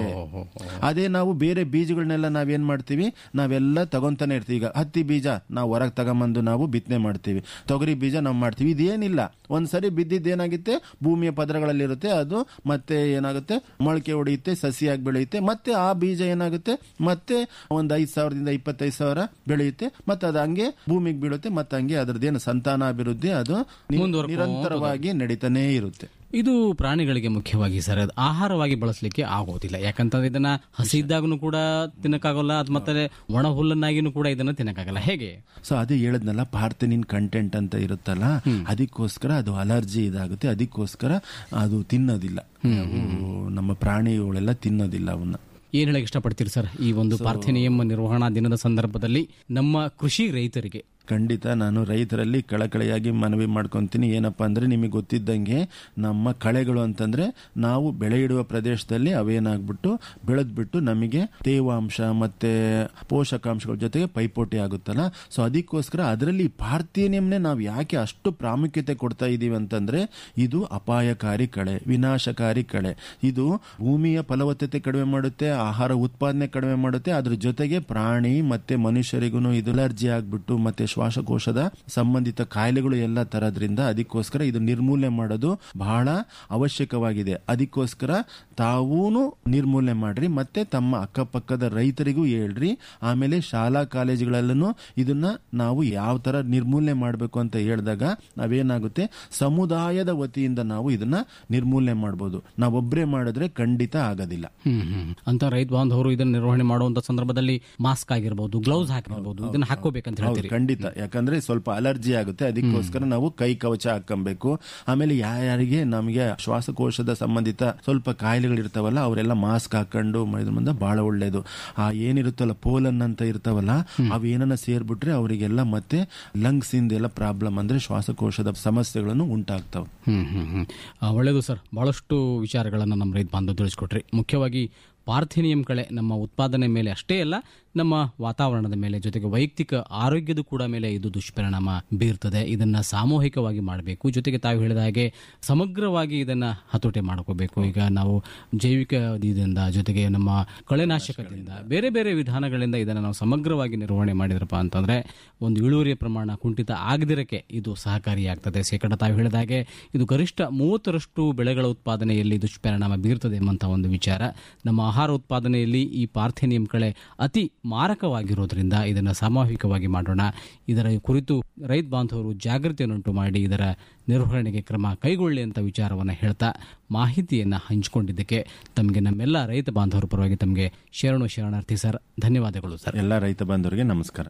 ಅದೇ ನಾವು ಬೇರೆ ಬೀಜಗಳನ್ನೆಲ್ಲ ನಾವೇನ್ ಮಾಡ್ತೀವಿ ನಾವೆಲ್ಲ ತಗೊಂತಾನೆ ಇರ್ತೀವಿ ಈಗ ಹತ್ತಿ ಬೀಜ ನಾವು ಹೊರಗೆ ತಗೊಂಬಂದು ನಾವು ಬಿತ್ತನೆ ಮಾಡ್ತೀವಿ ತೊಗರಿ ಬೀಜ ನಾವು ಮಾಡ್ತೀವಿ ಇದೇನಿಲ್ಲ ಒಂದ್ಸರಿ ಬಿದ್ದಿದ್ದೇನಾಗುತ್ತೆ ಭೂಮಿಯ ಪದರಗಳಲ್ಲಿರುತ್ತೆ ಅದು ಮತ್ತೆ ಏನಾಗುತ್ತೆ ಮೊಳಕೆ ಹೊಡೆಯುತ್ತೆ ಸಸಿಯಾಗಿ ಬೆಳೆಯುತ್ತೆ ಮತ್ತೆ ಆ ಬೀಜ ಏನಾಗುತ್ತೆ ಮತ್ತೆ ಒಂದ್ ಐದ್ ಸಾವಿರದಿಂದ ಇಪ್ಪತ್ತೈದು ಸಾವಿರ ಬೆಳೆಯುತ್ತೆ ಮತ್ತೆ ಅದು ಹಂಗೆ ಭೂಮಿಗೆ ಬೀಳುತ್ತೆ ಮತ್ತೆ ಹಂಗೆ ಅದ್ರದ್ದೇನು ಸಂತಾನಾಭಿವೃದ್ಧಿ ಅದು ನಿ- ಮುಂದುವರ್ಕೊಂಡು ನಿರಂತರವಾಗಿ ನಡೀತಾನೇ ಇರುತ್ತೆ ಇದು ಪ್ರಾಣಿಗಳಿಗೆ ಮುಖ್ಯವಾಗಿ ಸರ್ ಅದು ಆಹಾರವಾಗಿ ಬಳಸಲಿಕ್ಕೆ ಆಗೋದಿಲ್ಲ ಯಾಕಂತಂದ್ರೆ ಇದನ್ನ ಹಸಿ ಇದ್ದಾಗೂ ಕೂಡ ತಿನ್ನಕ್ಕಾಗಲ್ಲ ಅದು ಮತ್ತೆ ಒಣ ಹುಲ್ಲನ್ನಾಗಿನೂ ಕೂಡ ಇದನ್ನ ತಿನ್ನಕ್ಕಾಗಲ್ಲ ಹೇಗೆ ಸೊ ಅದೇ ಹೇಳದ್ನಲ್ಲ ಪಾರ್ಥನಿನ್ ಕಂಟೆಂಟ್ ಅಂತ ಇರುತ್ತಲ್ಲ ಅದಕ್ಕೋಸ್ಕರ ಅದು ಅಲರ್ಜಿ ಇದಾಗುತ್ತೆ ಅದಕ್ಕೋಸ್ಕರ ಅದು ತಿನ್ನೋದಿಲ್ಲ ಅವು ನಮ್ಮ ಪ್ರಾಣಿಗಳೆಲ್ಲ ತಿನ್ನೋದಿಲ್ಲ ಅವನ್ನ ಏನ್ ಹೇಳಕ್ ಇಷ್ಟಪಡ್ತೀರಿ ಸರ್ ಈ ಒಂದು ಪಾರ್ಥಿನಿಯಂ ನಿರ್ವಹಣಾ ದಿನದ ಸಂದರ್ಭದಲ್ಲಿ ನಮ್ಮ ಕೃಷಿ ರೈತರಿಗೆ ಖಂಡಿತ ನಾನು ರೈತರಲ್ಲಿ ಕಳಕಳಿಯಾಗಿ ಮನವಿ ಮಾಡ್ಕೊಂತೀನಿ ಏನಪ್ಪಾ ಅಂದ್ರೆ ನಿಮಗೆ ಗೊತ್ತಿದ್ದಂಗೆ ನಮ್ಮ ಕಳೆಗಳು ಅಂತಂದ್ರೆ ನಾವು ಬೆಳೆ ಇಡುವ ಪ್ರದೇಶದಲ್ಲಿ ಅವೇನಾಗ್ಬಿಟ್ಟು ಬೆಳೆದ್ಬಿಟ್ಟು ನಮಗೆ ತೇವಾಂಶ ಮತ್ತೆ ಪೋಷಕಾಂಶಗಳ ಜೊತೆಗೆ ಪೈಪೋಟಿ ಆಗುತ್ತಲ್ಲ ಸೊ ಅದಕ್ಕೋಸ್ಕರ ಅದರಲ್ಲಿ ಪಾರ್ಥೇನಿಯಂನೇ ನಾವು ಯಾಕೆ ಅಷ್ಟು ಪ್ರಾಮುಖ್ಯತೆ ಕೊಡ್ತಾ ಇದೀವಿ ಅಂತಂದ್ರೆ ಇದು ಅಪಾಯಕಾರಿ ಕಳೆ ವಿನಾಶಕಾರಿ ಕಳೆ ಇದು ಭೂಮಿಯ ಫಲವತ್ತತೆ ಕಡಿಮೆ ಮಾಡುತ್ತೆ ಆಹಾರ ಉತ್ಪಾದನೆ ಕಡಿಮೆ ಮಾಡುತ್ತೆ ಅದ್ರ ಜೊತೆಗೆ ಪ್ರಾಣಿ ಮತ್ತೆ ಮನುಷ್ಯರಿಗೂ ಇದು ಅಲರ್ಜಿ ಆಗ್ಬಿಟ್ಟು ಮತ್ತೆ ಶ್ವಾಸಕೋಶದ ಸಂಬಂಧಿತ ಕಾಯಿಲೆಗಳು ಎಲ್ಲ ತರೋದ್ರಿಂದ ಅದಕ್ಕೋಸ್ಕರ ಇದು ನಿರ್ಮೂಲನೆ ಮಾಡೋದು ಬಹಳ ಅವಶ್ಯಕವಾಗಿದೆ ಅದಕ್ಕೋಸ್ಕರ ತಾವೂನು ನಿರ್ಮೂಲನೆ ಮಾಡ್ರಿ ಮತ್ತೆ ತಮ್ಮ ಅಕ್ಕಪಕ್ಕದ ರೈತರಿಗೂ ಹೇಳ್ರಿ ಆಮೇಲೆ ಶಾಲಾ ಕಾಲೇಜುಗಳಲ್ಲೂ ಇದನ್ನ ನಾವು ಯಾವ ತರ ನಿರ್ಮೂಲನೆ ಮಾಡಬೇಕು ಅಂತ ಹೇಳಿದಾಗ ನಾವೇನಾಗುತ್ತೆ ಸಮುದಾಯದ ವತಿಯಿಂದ ನಾವು ಇದನ್ನ ನಿರ್ಮೂಲನೆ ಮಾಡ್ಬೋದು ನಾವೊಬ್ಬರೇ ಮಾಡಿದ್ರೆ ಖಂಡಿತ ಆಗೋದಿಲ್ಲ ಹ್ಮ್ ಹ್ಮ್ ಅಂತ ರೈತ ಬಾಂಧವರು ಇದನ್ನ ನಿರ್ವಹಣೆ ಮಾಡುವಂತ ಸಂದರ್ಭದಲ್ಲಿ ಮಾಸ್ಕ್ ಆಗಿರ್ಬೋದು ಗ್ಲೌಸ್ ಹಾಕಿರ್ಬೋದು ಇದನ್ನ ಹಾಕೋಬೇಕಂತ ಹೌದು ಹೇಳ್ತೀರಿ ಖಂಡಿತ ಯಾಕಂದ್ರೆ ಸ್ವಲ್ಪ ಅಲರ್ಜಿ ಆಗುತ್ತೆ ಅದಕ್ಕೋಸ್ಕರ ನಾವು ಕೈ ಕವಚ ಹಾಕೊಬೇಕು ಆಮೇಲೆ ಯಾರ್ಯಾರಿಗೆ ನಮಗೆ ಶ್ವಾಸಕೋಶದ ಸಂಬಂಧಿತ ಸ್ವಲ್ಪ ಕಾಯಿಲೆಗಳಿರ್ತಾವಲ್ಲ ಅವರೆಲ್ಲ ಮಾಸ್ಕ್ ಹಾಕೊಂಡು ಮಾಡಿದ್ರ ಮುಂದೆ ಬಹಳ ಒಳ್ಳೇದು ಆ ಏನಿರುತ್ತಲ್ಲ ಪೋಲನ್ ಅಂತ ಇರ್ತಾವಲ್ಲ ಅವೇನನ್ನ ಸೇರ್ಬಿಟ್ರೆ ಅವರಿಗೆಲ್ಲ ಮತ್ತೆ ಲಂಗ್ಸ್ ಇಂದೆಲ್ಲ ಪ್ರಾಬ್ಲಮ್ ಅಂದ್ರೆ ಶ್ವಾಸಕೋಶದ ಸಮಸ್ಯೆಗಳನ್ನು ಉಂಟಾಗ್ತಾವೆ ಹ್ಮ್ ಹ್ಮ್ ಹ್ಮ್ ಆ, ಒಳ್ಳೆಯದು ಸರ್ ಬಹಳಷ್ಟು ವಿಚಾರಗಳನ್ನು ನಮ್ಮ ರೈತ ಬಾಂಧವ ತಿಳಿಸ್ಕೊಟ್ರಿ ಮುಖ್ಯವಾಗಿ ಪಾರ್ಥಿನಿಯಂ ಕಳೆ ನಮ್ಮ ಉತ್ಪಾದನೆ ಮೇಲೆ ಅಷ್ಟೇ ಅಲ್ಲ ನಮ್ಮ ವಾತಾವರಣದ ಮೇಲೆ ಜೊತೆಗೆ ವೈಯಕ್ತಿಕ ಆರೋಗ್ಯದ ಕೂಡ ಮೇಲೆ ಇದು ದುಷ್ಪರಿಣಾಮ ಬೀರ್ತದೆ ಇದನ್ನ ಸಾಮೂಹಿಕವಾಗಿ ಮಾಡಬೇಕು ಜೊತೆಗೆ ತಾವು ಹೇಳಿದ ಹಾಗೆ ಸಮಗ್ರವಾಗಿ ಇದನ್ನ ಹತೋಟಿ ಮಾಡ್ಕೋಬೇಕು ಈಗ ನಾವು ಜೈವಿಕ ಇದರಿಂದ ಜೊತೆಗೆ ನಮ್ಮ ಕಳೆನಾಶಕದಿಂದ ಬೇರೆ ಬೇರೆ ವಿಧಾನಗಳಿಂದ ಇದನ್ನು ನಾವು ಸಮಗ್ರವಾಗಿ ನಿರ್ವಹಣೆ ಮಾಡಿದ್ರಪ್ಪ ಅಂತಂದ್ರೆ ಒಂದು ಇಳುವರಿಯ ಪ್ರಮಾಣ ಕುಂಠಿತ ಆಗದಿರಕ್ಕೆ ಇದು ಸಹಕಾರಿಯಾಗ್ತದೆ ಶೇಕಡ ತಾವು ಹೇಳಿದ ಹಾಗೆ ಇದು ಗರಿಷ್ಠ ಮೂವತ್ತರಷ್ಟು ಬೆಳೆಗಳ ಉತ್ಪಾದನೆಯಲ್ಲಿ ದುಷ್ಪರಿಣಾಮ ಬೀರ್ತದೆ ಎಂಬಂತ ಒಂದು ವಿಚಾರ ನಮ್ಮ ಆಹಾರ ಉತ್ಪಾದನೆಯಲ್ಲಿ ಈ ಪಾರ್ಥೇನಿಯಂ ಕಳೆ ಅತಿ ಮಾರಕವಾಗಿರೋದ್ರಿಂದ ಇದನ್ನು ಸಾಮೂಹಿಕವಾಗಿ ಮಾಡೋಣ ಇದರ ಕುರಿತು ರೈತ ಬಾಂಧವರು ಜಾಗೃತಿಯನ್ನುಂಟು ಮಾಡಿ ಇದರ ನಿರ್ವಹಣೆಗೆ ಕ್ರಮ ಕೈಗೊಳ್ಳಿ ಅಂತ ವಿಚಾರವನ್ನು ಹೇಳ್ತಾ ಮಾಹಿತಿಯನ್ನು ಹಂಚಿಕೊಂಡಿದ್ದಕ್ಕೆ ತಮಗೆ ನಮ್ಮೆಲ್ಲ ರೈತ ಬಾಂಧವರ ಪರವಾಗಿ ತಮಗೆ ಶರಣು ಶರಣಾರ್ಥಿ ಸರ್ ಧನ್ಯವಾದಗಳು ಸರ್ ಎಲ್ಲ ರೈತ ಬಾಂಧವರಿಗೆ ನಮಸ್ಕಾರ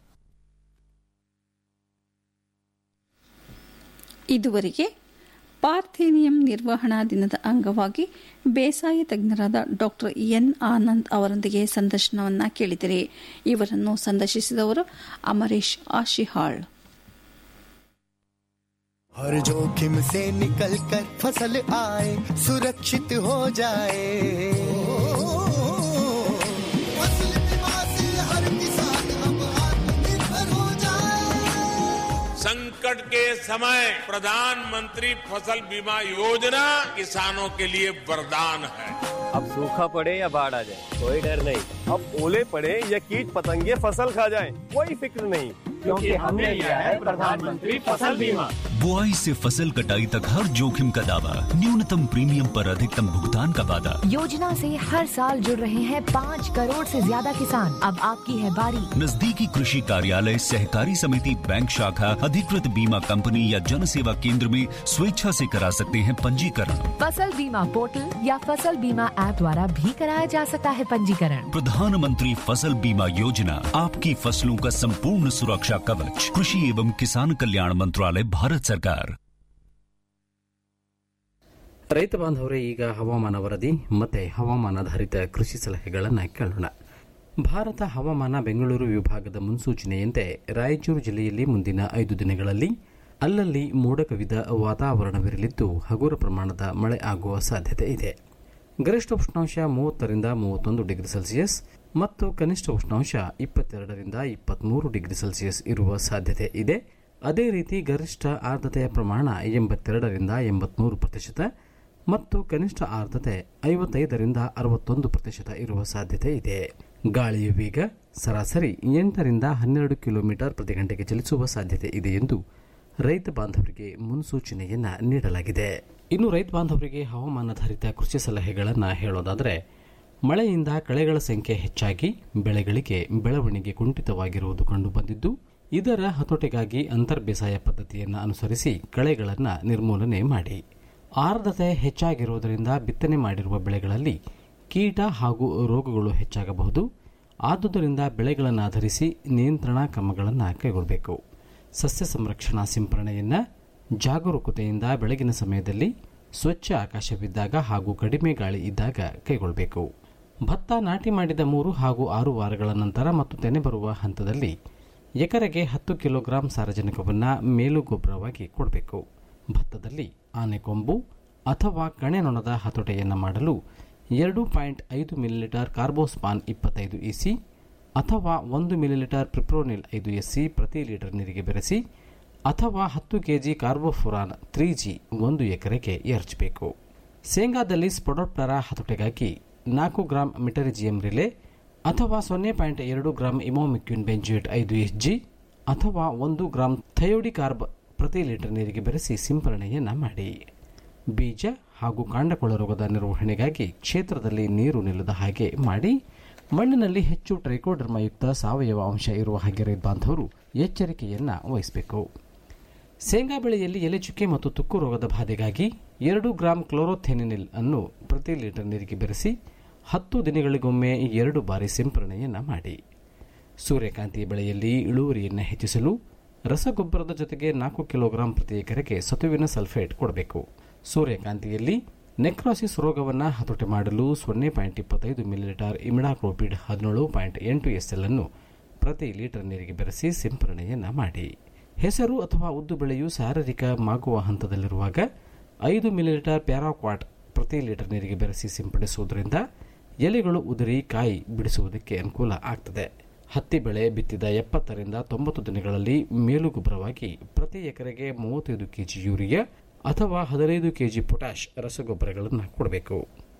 ಇದುವರೆಗೆ ಪಾರ್ಥೇನಿಯಂ ನಿರ್ವಹಣಾ ದಿನದ ಅಂಗವಾಗಿ ಬೇಸಾಯ ತಜ್ಞರಾದ ಡಾಕ್ಟರ್ ಎನ್ ಆನಂದ್ ಅವರೊಂದಿಗೆ ಸಂದರ್ಶನವನ್ನ ಕೇಳಿದಿರಿ ಇವರನ್ನು ಸಂದರ್ಶಿಸಿದವರು ಅಮರೇಶ್ ಆಶಿಹಾಳ್ हर जोखिम से निकल कर फसल आए सुरक्षित हो जाए फसल बीमा से हर किसान अब आत्मनिर्भर हो जाए संकट के समय प्रधानमंत्री फसल बीमा योजना किसानों के लिए वरदान है अब सूखा पड़े या बाढ़ आ जाए कोई डर नहीं अब ओले पड़े या कीट पतंगे फसल खा जाए कोई फिक्र नहीं क्योंकि हमने लिया है प्रधानमंत्री फसल बीमा बुआई से फसल कटाई तक हर जोखिम का दावा न्यूनतम प्रीमियम पर अधिकतम भुगतान का वादा योजना से हर साल जुड़ रहे हैं पाँच करोड़ से ज्यादा किसान अब आपकी है बारी नजदीकी कृषि कार्यालय सहकारी समिति बैंक शाखा अधिकृत बीमा कंपनी या जन सेवा केंद्र में स्वेच्छा से करा सकते हैं पंजीकरण फसल बीमा पोर्टल या फसल बीमा ऐप द्वारा भी कराया जा सकता है पंजीकरण प्रधानमंत्री फसल बीमा योजना आपकी फसलों का संपूर्ण सुरक्षा कवच कृषि एवं किसान कल्याण मंत्रालय भारत सरकार ರೈತ ಬಾಂಧವರೇ ಈಗ ಹವಾಮಾನ ವರದಿ ಮತ್ತೆ ಹವಾಮಾನಾಧಾರಿತ ಕೃಷಿ ಸಲಹೆಗಳನ್ನು ಕೇಳೋಣ ಭಾರತ ಹವಾಮಾನ ಬೆಂಗಳೂರು ವಿಭಾಗದ ಮುನ್ಸೂಚನೆಯಂತೆ ರಾಯಚೂರು ಜಿಲ್ಲೆಯಲ್ಲಿ ಮುಂದಿನ ಐದು ದಿನಗಳಲ್ಲಿ ಅಲ್ಲಲ್ಲಿ ಮೋಡ ಕವಿದ ವಾತಾವರಣವಿರಲಿದ್ದು ಹಗುರ ಪ್ರಮಾಣದ ಮಳೆ ಆಗುವ ಸಾಧ್ಯತೆ ಇದೆ ಗರಿಷ್ಠ ಉಷ್ಣಾಂಶ ಮೂವತ್ತರಿಂದ ಮೂವತ್ತೊಂದು ಡಿಗ್ರಿ ಸೆಲ್ಸಿಯಸ್ ಮತ್ತು ಕನಿಷ್ಠ ಉಷ್ಣಾಂಶ ಇಪ್ಪತ್ತೆರಡರಿಂದ ಇಪ್ಪತ್ತ್ಮೂರು ಡಿಗ್ರಿ ಸೆಲ್ಸಿಯಸ್ ಇರುವ ಸಾಧ್ಯತೆ ಇದೆ ಅದೇ ರೀತಿ ಗರಿಷ್ಠ ಆರ್ದ್ರತೆಯ ಪ್ರಮಾಣ ಎಂಬತ್ತೆರಡರಿಂದ ಎಂಬತ್ಮೂರು ಪ್ರತಿಶತ ಮತ್ತು ಕನಿಷ್ಠ ಆರ್ದ್ರತೆ ಐವತ್ತೈದರಿಂದ ಅರವತ್ತೊಂದು ಪ್ರತಿಶತ ಇರುವ ಸಾಧ್ಯತೆ ಇದೆ ಗಾಳಿಯ ವೇಗ ಸರಾಸರಿ ಎಂಟರಿಂದ ಹನ್ನೆರಡು ಕಿಲೋಮೀಟರ್ ಪ್ರತಿ ಗಂಟೆಗೆ ಚಲಿಸುವ ಸಾಧ್ಯತೆ ಇದೆ ಎಂದು ರೈತ ಬಾಂಧವರಿಗೆ ಮುನ್ಸೂಚನೆಯನ್ನ ನೀಡಲಾಗಿದೆ ಇನ್ನು ರೈತ ಬಾಂಧವರಿಗೆ ಹವಾಮಾನಾಧಾರಿತ ಕೃಷಿ ಸಲಹೆಗಳನ್ನು ಹೇಳೋದಾದರೆ ಮಳೆಯಿಂದ ಕಳೆಗಳ ಸಂಖ್ಯೆ ಹೆಚ್ಚಾಗಿ ಬೆಳೆಗಳಿಗೆ ಬೆಳವಣಿಗೆ ಕುಂಠಿತವಾಗಿರುವುದು ಕಂಡುಬಂದಿದ್ದು ಇದರ ಹತೋಟಿಗಾಗಿ ಅಂತರ್ ಬೇಸಾಯ ಪದ್ಧತಿಯನ್ನು ಅನುಸರಿಸಿ ಕಳೆಗಳನ್ನು ನಿರ್ಮೂಲನೆ ಮಾಡಿ ಆರ್ದ್ರತೆ ಹೆಚ್ಚಾಗಿರುವುದರಿಂದ ಬಿತ್ತನೆ ಮಾಡಿರುವ ಬೆಳೆಗಳಲ್ಲಿ ಕೀಟ ಹಾಗೂ ರೋಗಗಳು ಹೆಚ್ಚಾಗಬಹುದು ಆದುದರಿಂದ ಬೆಳೆಗಳನ್ನು ಆಧರಿಸಿ ನಿಯಂತ್ರಣಾ ಕ್ರಮಗಳನ್ನು ಕೈಗೊಳ್ಳಬೇಕು ಸಸ್ಯ ಸಂರಕ್ಷಣಾ ಸಿಂಪರಣೆಯನ್ನು ಜಾಗರೂಕತೆಯಿಂದ ಬೆಳಗಿನ ಸಮಯದಲ್ಲಿ ಸ್ವಚ್ಛ ಆಕಾಶವಿದ್ದಾಗ ಹಾಗೂ ಕಡಿಮೆ ಗಾಳಿ ಇದ್ದಾಗ ಕೈಗೊಳ್ಳಬೇಕು ಭತ್ತ ನಾಟಿ ಮಾಡಿದ ಮೂರು ಹಾಗೂ ಆರು ವಾರಗಳ ನಂತರ ಮತ್ತು ತೆನೆ ಬರುವ ಹಂತದಲ್ಲಿ ಎಕರೆಗೆ ಹತ್ತು ಕಿಲೋಗ್ರಾಂ ಸಾರಜನಕವನ್ನು ಮೇಲು ಗೊಬ್ಬರವಾಗಿ ಕೊಡಬೇಕು ಭತ್ತದಲ್ಲಿ ಆನೆಕೊಂಬು ಅಥವಾ ಕಣೆನೊಣದ ಹತೋಟೆಯನ್ನು ಮಾಡಲು ಎರಡು ಪಾಯಿಂಟ್ ಐದು ಮಿಲಿಲೀಟರ್ ಕಾರ್ಬೋಸ್ಪಾನ್ ಇಪ್ಪತ್ತೈದು ಇಸಿ ಅಥವಾ ಒಂದು ಮಿಲಿಲೀಟರ್ ಪ್ರಿಪ್ರೋನಿಲ್ ಐದು ಎಸ್ಸಿ ಪ್ರತಿ ಲೀಟರ್ ನೀರಿಗೆ ಬೆರೆಸಿ ಅಥವಾ ಹತ್ತು ಕೆಜಿ ಕಾರ್ಬೋಫುರಾನ್ ತ್ರೀ ಜಿ ಒಂದು ಎಕರೆಗೆ ಎರಚಬೇಕು ಶೇಂಗಾದಲ್ಲಿ ಸ್ಪೊಡೋಪ್ಟರ ಹತೋಟೆಗಾಗಿ ನಾಲ್ಕು ಗ್ರಾಂ ಮಿಟರಿಜಿಯಂ ರಿಲೆ ಅಥವಾ ಸೊನ್ನೆ ಪಾಯಿಂಟ್ ಎರಡು ಗ್ರಾಂ ಇಮೋಮಿಕ್ಯೂನ್ ಬೆಂಜುಯೇಟ್ ಐದು ಎಸ್ ಜಿ ಅಥವಾ ಒಂದು ಗ್ರಾಂ ಥಯೋಡಿಕಾರ್ಬ್ ಪ್ರತಿ ಲೀಟರ್ ನೀರಿಗೆ ಬೆರೆಸಿ ಸಿಂಪರಣೆಯನ್ನು ಮಾಡಿ ಬೀಜ ಹಾಗೂ ಕಾಂಡಕೊಳ ರೋಗದ ನಿರ್ವಹಣೆಗಾಗಿ ಕ್ಷೇತ್ರದಲ್ಲಿ ನೀರು ನಿಲ್ಲದ ಹಾಗೆ ಮಾಡಿ ಮಣ್ಣಿನಲ್ಲಿ ಹೆಚ್ಚು ಟ್ರೈಕೋಡರ್ಮಯುಕ್ತ ಸಾವಯವ ಅಂಶ ಇರುವ ಹಾಗೆ ರೈತ ಬಾಂಧವರು ಎಚ್ಚರಿಕೆಯನ್ನು ವಹಿಸಬೇಕು ಶೇಂಗಾ ಬೆಳೆಯಲ್ಲಿ ಎಲೆ ಚುಕ್ಕೆ ಮತ್ತು ತುಕ್ಕು ರೋಗದ ಬಾಧೆಗಾಗಿ ಎರಡು ಗ್ರಾಂ ಕ್ಲೋರೋಥೆನಿನಿಲ್ ಅನ್ನು ಪ್ರತಿ ಲೀಟರ್ ನೀರಿಗೆ ಬೆರೆಸಿ ಹತ್ತು ದಿನಗಳಿಗೊಮ್ಮೆ ಎರಡು ಬಾರಿ ಸಿಂಪರಣೆಯನ್ನು ಮಾಡಿ ಸೂರ್ಯಕಾಂತಿ ಬೆಳೆಯಲ್ಲಿ ಇಳುವರಿಯನ್ನು ಹೆಚ್ಚಿಸಲು ರಸಗೊಬ್ಬರದ ಜೊತೆಗೆ ನಾಲ್ಕು ಕಿಲೋಗ್ರಾಂ ಪ್ರತಿ ಎಕರೆಗೆ ಸತುವಿನ ಸಲ್ಫೇಟ್ ಕೊಡಬೇಕು ಸೂರ್ಯಕಾಂತಿಯಲ್ಲಿ ನೆಕ್ರಾಸಿಸ್ ರೋಗವನ್ನು ಹತೋಟಿ ಮಾಡಲು ಸೊನ್ನೆ ಪಾಯಿಂಟ್ ಇಪ್ಪತ್ತೈದು ಮಿಲಿಲೀಟರ್ ಇಮಿಡಾಕ್ರೋಪಿಡ್ ಹದಿನೇಳು ಪಾಯಿಂಟ್ ಎಂಟು ಎಸ್ಎಲ್ ಅನ್ನು ಪ್ರತಿ ಲೀಟರ್ ನೀರಿಗೆ ಬೆರೆಸಿ ಸಿಂಪರಣೆಯನ್ನು ಮಾಡಿ ಹೆಸರು ಅಥವಾ ಉದ್ದು ಬೆಳೆಯು ಶಾರೀರಿಕ ಮಾಗುವ ಹಂತದಲ್ಲಿರುವಾಗ ಐದು ಮಿಲಿಲೀಟರ್ ಪ್ಯಾರಾಕ್ವಾಟ್ ಪ್ರತಿ ಲೀಟರ್ ನೀರಿಗೆ ಬೆರೆಸಿ ಸಿಂಪಡಿಸುವುದರಿಂದ ಎಲೆಗಳು ಉದುರಿ ಕಾಯಿ ಬಿಡಿಸುವುದಕ್ಕೆ ಅನುಕೂಲ ಆಗ್ತದೆ ಹತ್ತಿ ಬೆಳೆ ಬಿತ್ತಿದ ಎಪ್ಪತ್ತರಿಂದ ತೊಂಬತ್ತು ದಿನಗಳಲ್ಲಿ ಮೇಲು ಗೊಬ್ಬರವಾಗಿ ಪ್ರತಿ ಎಕರೆಗೆ ಮೂವತ್ತೈದು ಕೆಜಿ ಯೂರಿಯಾ ಅಥವಾ ಹದಿನೈದು ಕೆಜಿ ಪೊಟ್ಯಾಷ್ ರಸಗೊಬ್ಬರಗಳನ್ನು ಕೊಡಬೇಕು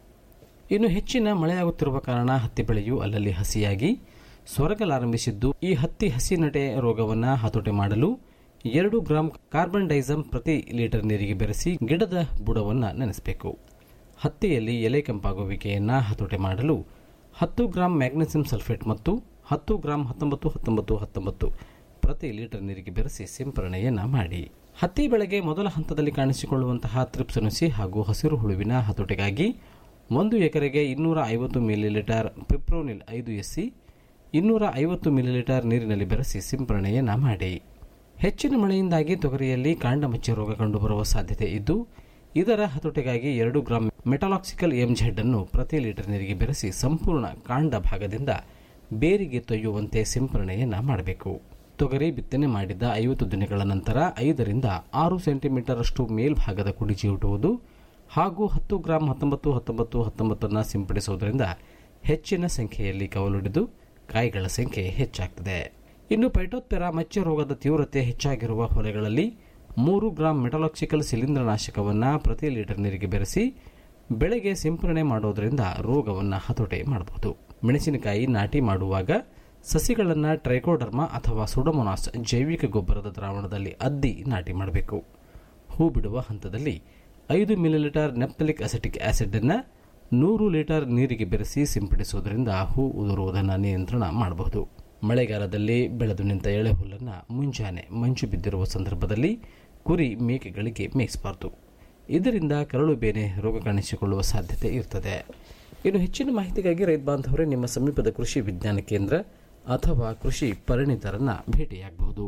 ಇನ್ನು ಹೆಚ್ಚಿನ ಮಳೆಯಾಗುತ್ತಿರುವ ಕಾರಣ ಹತ್ತಿ ಬೆಳೆಯು ಅಲ್ಲಲ್ಲಿ ಹಸಿಯಾಗಿ ಸೊರಗಲಾರಂಭಿಸಿದ್ದು ಈ ಹತ್ತಿ ಹಸಿನಟೆ ರೋಗವನ್ನು ಹತೋಟಿ ಮಾಡಲು ಎರಡು ಗ್ರಾಂ ಕಾರ್ಬನ್ ಡೈಸಮ್ ಪ್ರತಿ ಲೀಟರ್ ನೀರಿಗೆ ಬೆರೆಸಿ ಗಿಡದ ಬುಡವನ್ನು ನೆನೆಸಬೇಕು ಹತ್ತಿಯಲ್ಲಿ ಎಲೆ ಕೆಂಪಾಗುವಿಕೆಯನ್ನು ಹತೋಟಿ ಮಾಡಲು ಹತ್ತು ಗ್ರಾಂ ಮ್ಯಾಗ್ನೆಸಿಯಂ ಸಲ್ಫೇಟ್ ಮತ್ತು ಹತ್ತು ಗ್ರಾಂ ಹತ್ತೊಂಬತ್ತು ಹತ್ತೊಂಬತ್ತು ಹತ್ತೊಂಬತ್ತು ಪ್ರತಿ ಲೀಟರ್ ನೀರಿಗೆ ಬೆರೆಸಿ ಸಿಂಪರಣೆಯನ್ನು ಮಾಡಿ ಹತ್ತಿ ಬೆಳೆಗೆ ಮೊದಲ ಹಂತದಲ್ಲಿ ಕಾಣಿಸಿಕೊಳ್ಳುವಂತಹ ತ್ರಿಪ್ಸನುಸಿ ಹಾಗೂ ಹಸಿರು ಹುಳುವಿನ ಹತೋಟಿಗಾಗಿ ಒಂದು ಎಕರೆಗೆ ಇನ್ನೂರ ಐವತ್ತು ಮಿಲಿಲೀಟರ್ ಪಿಪ್ರೋನಿಲ್ ಐದು ಎಸ್ಸಿ ಇನ್ನೂರ ಐವತ್ತು ಮಿಲಿಲೀಟರ್ ನೀರಿನಲ್ಲಿ ಬೆರೆಸಿ ಸಿಂಪರಣೆಯನ್ನು ಮಾಡಿ ಹೆಚ್ಚಿನ ಮಳೆಯಿಂದಾಗಿ ತೊಗರಿಯಲ್ಲಿ ಕಾಂಡಮಚ್ಚೆ ರೋಗ ಕಂಡುಬರುವ ಸಾಧ್ಯತೆ ಇದ್ದು ಇದರ ಹತೋಟಿಗಾಗಿ ಎರಡು ಗ್ರಾಂ ಮೆಟಾಲಾಕ್ಸಿಕಲ್ ಎಂಜೆಡ್ ಅನ್ನು ಪ್ರತಿ ಲೀಟರ್ ನೀರಿಗೆ ಬೆರೆಸಿ ಸಂಪೂರ್ಣ ಕಾಂಡ ಭಾಗದಿಂದ ಬೇರಿಗೆ ತೊಯ್ಯುವಂತೆ ಸಿಂಪರಣೆಯನ್ನು ಮಾಡಬೇಕು ತೊಗರಿ ಬಿತ್ತನೆ ಮಾಡಿದ ಐವತ್ತು ದಿನಗಳ ನಂತರ ಐದರಿಂದ ಆರು ಸೆಂಟಿಮೀಟರ್ ಅಷ್ಟು ಮೇಲ್ಭಾಗದ ಕುಡಿಚಿ ಹುಟ್ಟುವುದು ಹಾಗೂ ಹತ್ತು ಗ್ರಾಂ ಹತ್ತೊಂಬತ್ತು ಹತ್ತೊಂಬತ್ತು ಹತ್ತೊಂಬತ್ತನ್ನು ಸಿಂಪಡಿಸುವುದರಿಂದ ಹೆಚ್ಚಿನ ಸಂಖ್ಯೆಯಲ್ಲಿ ಕವಲೊಡೆದು ಕಾಯಿಗಳ ಸಂಖ್ಯೆ ಹೆಚ್ಚಾಗ್ತದೆ ಇನ್ನು ಪೈಟೋತ್ಪೆರಾ ಮಚ್ಚೆ ರೋಗದ ತೀವ್ರತೆ ಹೆಚ್ಚಾಗಿರುವ ಹೊಲೆಗಳಲ್ಲಿ ಮೂರು ಗ್ರಾಂ ಮೆಟಲಾಕ್ಸಿಕಲ್ ಶಿಲೀಂಧ್ರನಾಶಕವನ್ನು ಪ್ರತಿ ಲೀಟರ್ ನೀರಿಗೆ ಬೆರೆಸಿ ಬೆಳೆಗೆ ಸಿಂಪರಣೆ ಮಾಡೋದರಿಂದ ರೋಗವನ್ನು ಹತೋಟಿ ಮಾಡಬಹುದು ಮೆಣಸಿನಕಾಯಿ ನಾಟಿ ಮಾಡುವಾಗ ಸಸಿಗಳನ್ನು ಟ್ರೈಕೋಡರ್ಮಾ ಅಥವಾ ಸುಡಮೊನಾಸ್ ಜೈವಿಕ ಗೊಬ್ಬರದ ದ್ರಾವಣದಲ್ಲಿ ಅದ್ದಿ ನಾಟಿ ಮಾಡಬೇಕು ಹೂ ಬಿಡುವ ಹಂತದಲ್ಲಿ ಐದು ಮಿಲಿಲೀಟರ್ ನೆಪ್ತಲಿಕ್ ಅಸೆಟಿಕ್ ಆಸಿಡ್ ಅನ್ನು ನೂರು ಲೀಟರ್ ನೀರಿಗೆ ಬೆರೆಸಿ ಸಿಂಪಡಿಸುವುದರಿಂದ ಹೂ ಉದುರುವುದನ್ನು ನಿಯಂತ್ರಣ ಮಾಡಬಹುದು ಮಳೆಗಾಲದಲ್ಲಿ ಬೆಳೆದು ನಿಂತ ಎಳೆ ಹುಲ್ಲನ್ನು ಮುಂಜಾನೆ ಮಂಜು ಬಿದ್ದಿರುವ ಸಂದರ್ಭದಲ್ಲಿ ಕುರಿ ಮೇಕೆಗಳಿಗೆ ಮೇಯಿಸಬಾರದು ಇದರಿಂದ ಕರಳು ಬೇನೆ ರೋಗ ಕಾಣಿಸಿಕೊಳ್ಳುವ ಸಾಧ್ಯತೆ ಇರ್ತದೆ ಇನ್ನು ಹೆಚ್ಚಿನ ಮಾಹಿತಿಗಾಗಿ ರೈತ ಬಾಂಧವರೇ ನಿಮ್ಮ ಸಮೀಪದ ಕೃಷಿ ವಿಜ್ಞಾನ ಕೇಂದ್ರ ಅಥವಾ ಕೃಷಿ ಪರಿಣಿತರನ್ನ ಭೇಟಿಯಾಗಬಹುದು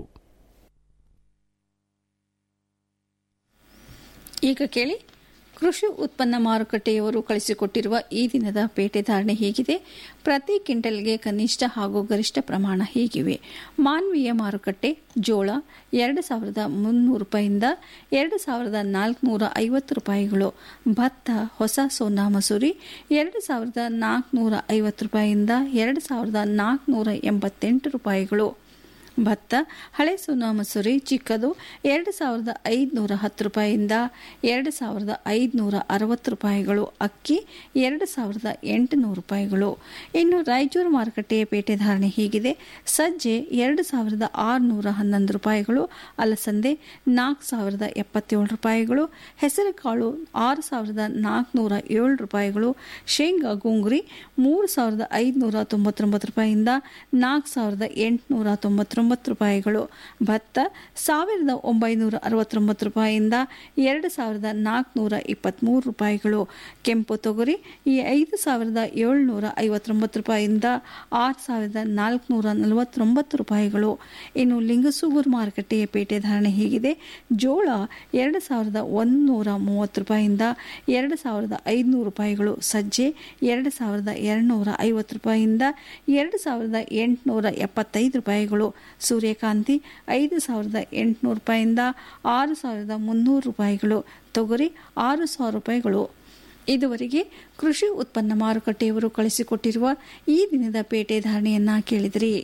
ಈಗ ಕೇಳಿ ಕೃಷಿ ಉತ್ಪನ್ನ ಮಾರುಕಟ್ಟೆಯವರು ಕಳಿಸಿಕೊಟ್ಟಿರುವ ಈ ದಿನದ ಪೇಟೆ ಧಾರಣೆ ಹೀಗಿದೆ ಪ್ರತಿ ಕ್ವಿಂಟಲ್ಗೆ ಕನಿಷ್ಠ ಹಾಗೂ ಗರಿಷ್ಠ ಪ್ರಮಾಣ ಹೀಗಿವೆ ಮಾನ್ವೀಯ ಮಾರುಕಟ್ಟೆ ಜೋಳ ಎರಡು ಸಾವಿರದ ಮುನ್ನೂರು ರೂಪಾಯಿಂದ ಎರಡು ಸಾವಿರದ ನಾಲ್ಕುನೂರ ಐವತ್ತು ರೂಪಾಯಿಗಳು ಭತ್ತ ಹೊಸ ಸೋನಾ ಮಸೂರಿ ಎರಡು ಸಾವಿರದ ನಾಲ್ಕುನೂರ ಐವತ್ತು ರೂಪಾಯಿಯಿಂದ ಎರಡು ಸಾವಿರದ ನಾಲ್ಕುನೂರ ಎಂಬತ್ತೆಂಟು ರೂಪಾಯಿಗಳು ಭತ್ತ ಹಳೆ ಸೋನಾ ಮಸೂರಿ ಚಿಕ್ಕದು ಎರಡು ಸಾವಿರದ ಐದುನೂರ ಹತ್ತು ರೂಪಾಯಿಯಿಂದ ಎರಡು ಸಾವಿರದ ಐದುನೂರ ಅರವತ್ತು ರೂಪಾಯಿಗಳು ಅಕ್ಕಿ ಎರಡು ಸಾವಿರದ ಎಂಟುನೂರು ರೂಪಾಯಿಗಳು ಇನ್ನು ರಾಯಚೂರು ಮಾರುಕಟ್ಟೆಯ ಪೇಟೆ ಧಾರಣೆ ಹೀಗಿದೆ ಸಜ್ಜೆ ಎರಡು ಸಾವಿರದ ಆರುನೂರ ಹನ್ನೊಂದು ರೂಪಾಯಿಗಳು ಅಲಸಂದೆ ನಾಲ್ಕು ಸಾವಿರದ ಎಪ್ಪತ್ತೇಳು ರೂಪಾಯಿಗಳು ಹೆಸರುಕಾಳು ಆರು ಸಾವಿರದ ನಾಲ್ಕುನೂರ ಏಳು ರೂಪಾಯಿಗಳು ಶೇಂಗಾ ಗುಂಗುರಿ ಮೂರು ಸಾವಿರದ ಐದುನೂರ ತೊಂಬತ್ತೊಂಬತ್ತು ರೂಪಾಯಿಯಿಂದ ನಾಲ್ಕು ಸಾವಿರದ ಎಂಟುನೂರ ತೊಂಬತ್ತೊಂಬತ್ತು ರೂಪಾಯಿಗಳು ಭತ್ತ ಸಾವಿರದ ಒಂಬೈನೂರ ಅರವತ್ತೊಂಬತ್ತು ರೂಪಾಯಿಯಿಂದ ಎರಡು ಸಾವಿರದ ನಾಲ್ಕುನೂರ ಇಪ್ಪತ್ತ್ಮೂರು ರೂಪಾಯಿಗಳು ಕೆಂಪು ತೊಗರಿ ಈ ಐದು ಸಾವಿರದ ಏಳುನೂರ ಐವತ್ತೊಂಬತ್ತು ರೂಪಾಯಿಯಿಂದ ಆರು ಸಾವಿರದ ನಾಲ್ಕುನೂರ ನಲವತ್ತೊಂಬತ್ತು ರೂಪಾಯಿಗಳು ಇನ್ನು ಲಿಂಗಸೂಗೂರು ಮಾರುಕಟ್ಟೆಯ ಪೇಟೆ ಧಾರಣೆ ಹೀಗಿದೆ ಜೋಳ ಎರಡು ಸಾವಿರದ ಒಂದುನೂರ ಮೂವತ್ತು ರೂಪಾಯಿಯಿಂದ ಎರಡು ಸಾವಿರದ ಐದುನೂರು ರೂಪಾಯಿಗಳು ಸಜ್ಜೆ ಎರಡು ಸಾವಿರದ ಎರಡುನೂರ ಐವತ್ತು ರೂಪಾಯಿಯಿಂದ ಎರಡು ಸಾವಿರದ ಎಂಟುನೂರ ಎಪ್ಪತ್ತೈದು ರೂಪಾಯಿಗಳು ಸೂರ್ಯಕಾಂತಿ ಐದು ಸಾವಿರದ ಎಂಟುನೂರು ರೂಪಾಯಿಯಿಂದ ಆರು ಸಾವಿರದ ಮುನ್ನೂರು ರೂಪಾಯಿಗಳು ತೊಗರಿ ಆರು ಸಾವಿರ ರೂಪಾಯಿಗಳು ಇದುವರೆಗೆ ಕೃಷಿ ಉತ್ಪನ್ನ ಮಾರುಕಟ್ಟೆಯವರು ಕಳಿಸಿಕೊಟ್ಟಿರುವ ಈ ದಿನದ ಪೇಟೆ ಧಾರಣೆಯನ್ನ ಕೇಳಿದಿರಿ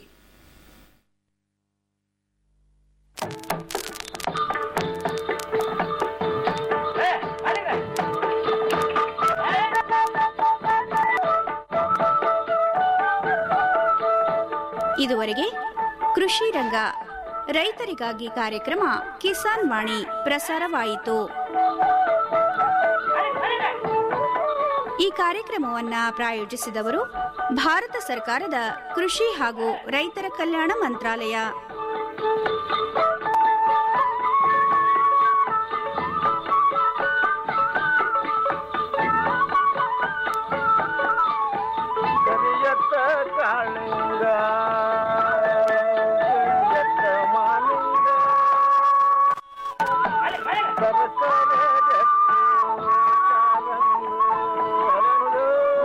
ಇದುವರೆಗೆ ಕೃಷಿ ರಂಗ ರೈತರಿಗಾಗಿ ಕಾರ್ಯಕ್ರಮ ಕಿಸಾನ್ ವಾಣಿ ಪ್ರಸಾರವಾಯಿತು ಈ ಕಾರ್ಯಕ್ರಮವನ್ನ ಪ್ರಾಯೋಜಿಸಿದವರು ಭಾರತ ಸರ್ಕಾರದ ಕೃಷಿ ಹಾಗೂ ರೈತರ ಕಲ್ಯಾಣ ಮಂತ್ರಾಲಯ ಕರಿಯತ್ತ ಕಾಳಿಂಗ ಕರಿಯತ್ತ ಮಾಲಿಂಗ ಸರಸರ ಗಟ್ಟಿ ಕಾಲಂದು ಹರಳು.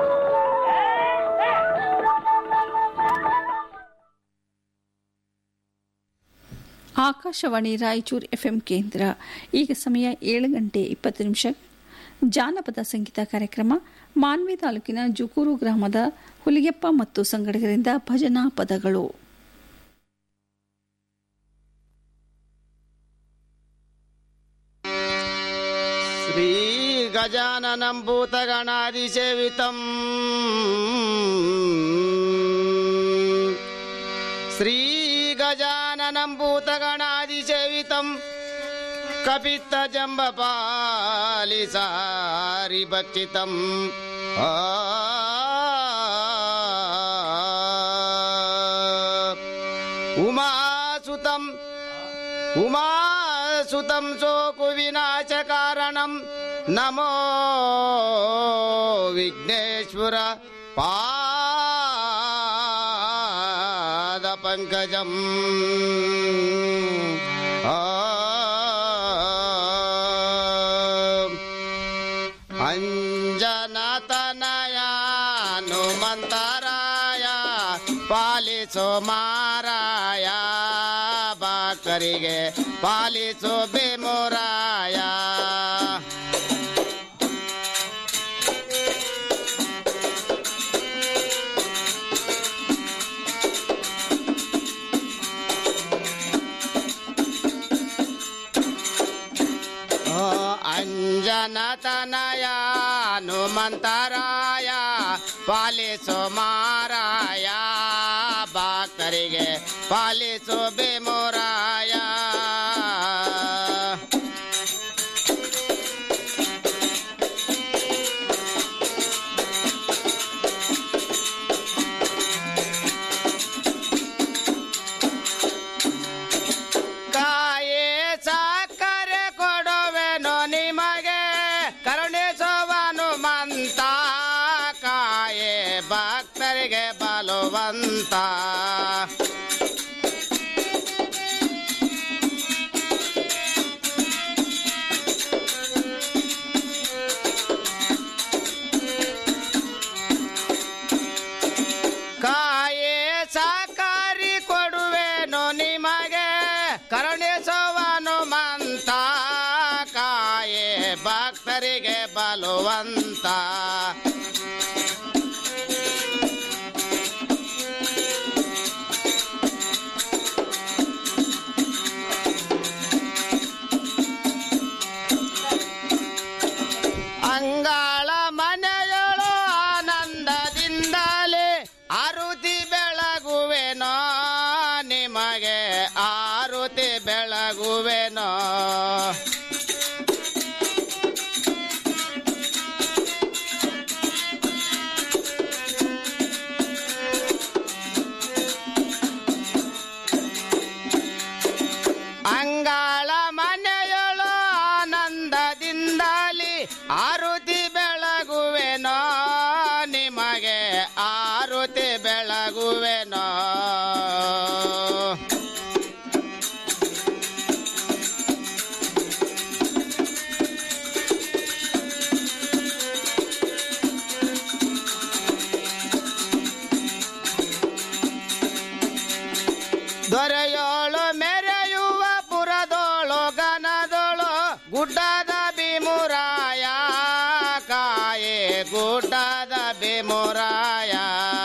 ಆಕಾಶವಾಣಿ ರಾಯಚೂರು ಎಫ್ಎಂ ಕೇಂದ್ರ ಈಗ ಸಮಯ ಏಳು ಗಂಟೆ ಇಪ್ಪತ್ತು ನಿಮಿಷ ಜಾನಪದ ಸಂಗೀತ ಕಾರ್ಯಕ್ರಮ ಮಾನ್ವಿ ತಾಲೂಕಿನ ಜುಕೂರು ಗ್ರಾಮದ ಹುಲಿಗೆಪ್ಪ ಮತ್ತು ಸಂಗಡಿಗರಿಂದ ಭಜನಾ ಪದಗಳು ಶ್ರೀ ಗಜಾನನಂ ಭೂತಗಣಾದಿಸೇವಿತಂ ಶ್ರೀ ಗಜಾನನಂ ಭೂತಗಣಾದಿಸೇವಿತಂ ಕಪಿತ್ತ ಜಂಬಪಾಲಿ ಸಾರಿ ಭಕ್ಷಿತಂ ಆ ಉಮಾಸುತಂ ಉಮಾಸುತಂ ಶೋಕು ವಿನಾಶ ಕಾರಣಂ ನಮೋ ವಿಘ್ನೇಶ್ವರ ಪಾದ ಪಂಕಜಂ ಆ ಅಂಜನತನಯ ಹನುಮಂತರಾಯ ಪಾಲಿಸೋ ಮಾರಾಯ ಬಾಕರಿಗೆ ಪಾಲಿಸೋ ಬೆಮುರಾಯ ಓ ಅಂಜನತನಯ ಹನುಮಂತರಾಯ ಪಾಲಿಸೋ ಮಾರಾಯ ಭಕ್ತರಿಗೆ ಪಾಲಿಸೋ ಬೆಮುರಾಯ ಕಾಯೇ ಸಕ್ಕರೆ ಕೊಡುವೆನು ನಿಮಗೆ ಕರುಣಿಸುವನು ಮಂತ ಕಾಯೇ ಭಕ್ತರಿಗೆ ಬಲವಂತ ಕಾಯೇ ಸಾಕಾರಿ ಕೊಡುವೆನು ನಿಮಗೆ ಕರುಣಿಸುವನು ಮಂತ ಕಾಯೇ ಭಕ್ತರಿಗೆ ಬಲವಂತ ಆರುತಿ ಬೆಳಗುವೆನೋ ನಿಮಗೆ ಆರುತಿ ಬೆಳಗುವೆನೋ ದೊರೆಯೋಳು ಮೆರೆಯುವ ಪುರದೋಳು ಗನದೋಳು ಗುಡ್ಡದ ಬಿಮುರಾಯ ಕಾಯೆ ಗುಡ್ಡದ ಬಿಮುರಾಯ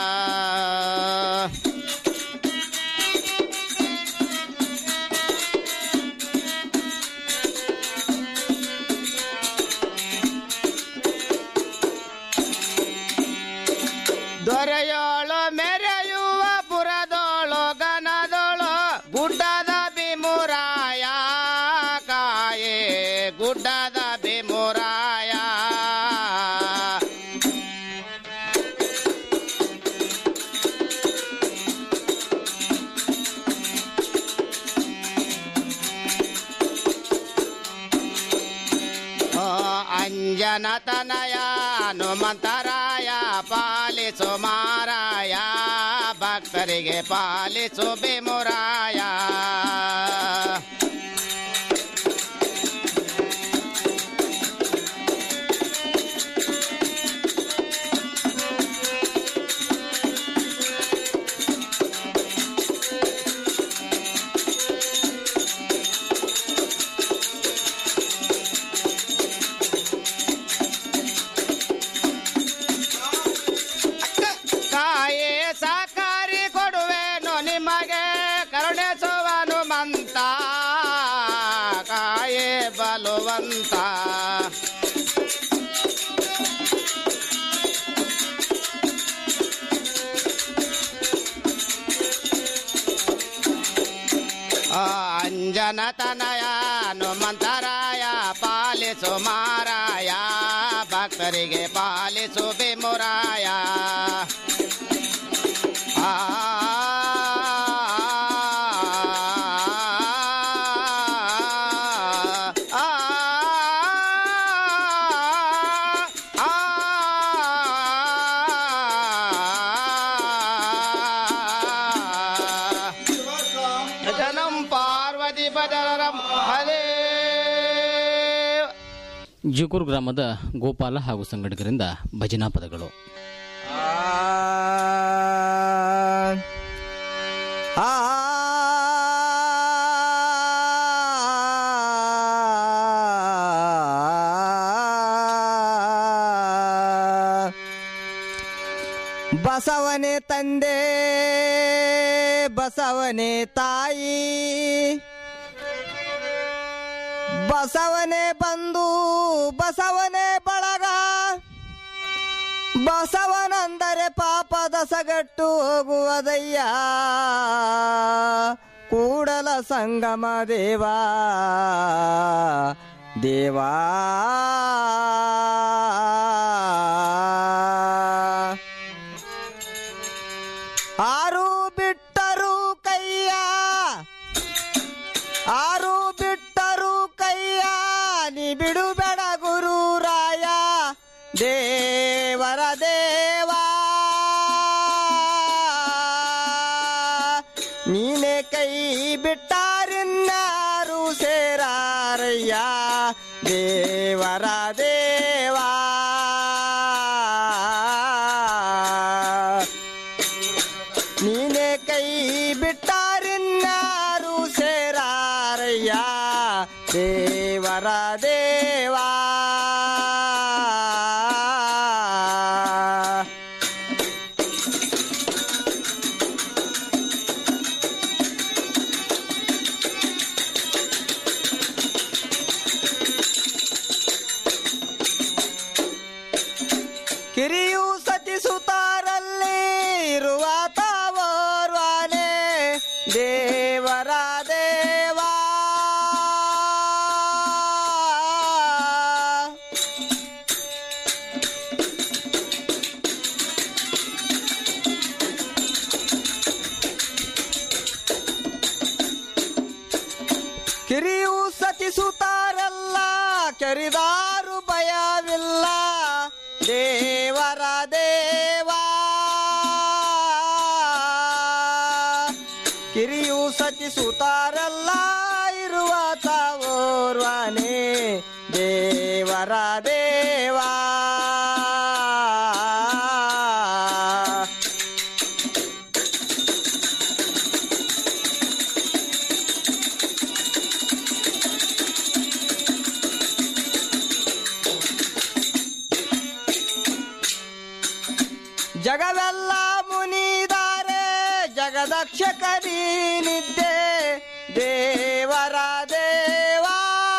ದೊರೆಯೋಳು ಮೆರೆಯುವ ಪುರದೋಳು ಗನದೋಳು ಗುಡ್ಡದ ಬಿಮುರಾಯ ಕಾಯೆ ಗುಡ್ಡದ ಬಿಮುರಾಯ ಓ ಅಂಜನ ತನಯ ಹನುಮಂತರಾಯ ಪಾಲಿಸು ಮಾರಾಯ ಭಕ್ತರಿಗೆ ಪಾಲಿಸು ಬಿಮುರಾಯ ಕಾಯೇ ಸಾಕಾರಿ ಕೊಡುವೆನು ನಿಮಗೆ ಕರುಣಿಸುವನು ಮಂತ ಕಾಯೇ ಬಲುವಂತ ಆ ಅಂಜನ ತನಯ ಹನುಮಂತರಾಯ ಪಾಲಿಸು ಮಾರಾಯ ಭಕ್ತರಿಗೆ ಪಾಲಿಸು ಬಿಮುರಾಯ ಆ ಆ ಜನಂ ಪಾರ್ವತಿ ಪದರಂ ಹರೇ ಜುಕೂರು ಗ್ರಾಮದ ಗೋಪಾಲ ಹಾಗೂ ಸಂಘಟಕರಿಂದ ಭಜನಾ ಪದಗಳು ಆ ಬಸವನೆ ತಂದೆ ಬಸವನೆ ತಾಯಿ ಬಸವನೆ ಬಂದು ಬಸವನೆ ಬಳಗ ಬಸವನಂದರೆ ಪಾಪದ ಸಗಟ್ಟು ಹೋಗುವುದಯ್ಯ ಕೂಡಲ ಸಂಗಮ ದೇವಾ ದೇವಾ ಆರು ಬಿಟ್ಟರು ಕೈಯ ಆರು ಬಿಟ್ಟರು ಕೈಯ ನೀ ಬಿಡುಬೇಡ ಗುರು ರಾಯ ದೇವರ ದೇವಾ ನೀನೆ ಕೈ ಬಿಟ್ಟಾರಿನ್ನಾರು ಸೇರಾರಯ್ಯ ದೇವರ ದೇವಾ ನೀನೆ ಕೈ ಬಿಟ್ಟಾರಿನ್ನಾರು ಸೇರಾರಯ್ಯ ದೇವರ ದೇವಾ ಯಾರು ಭಯವಿಲ್ಲ ದೇವರ ದೇವಾ ಕಿರಿಯು ಸತಿ ಸುತಾರಲ್ಲ ಇರುವ ತಾವೋರ್ವನೇ ದೇವರ ದೇವಾ ಜಗವೆಲ್ಲ ಮುನಿದಾರೆ ಜಗದಕ್ಷಕರಿ ನಿದ್ದೆ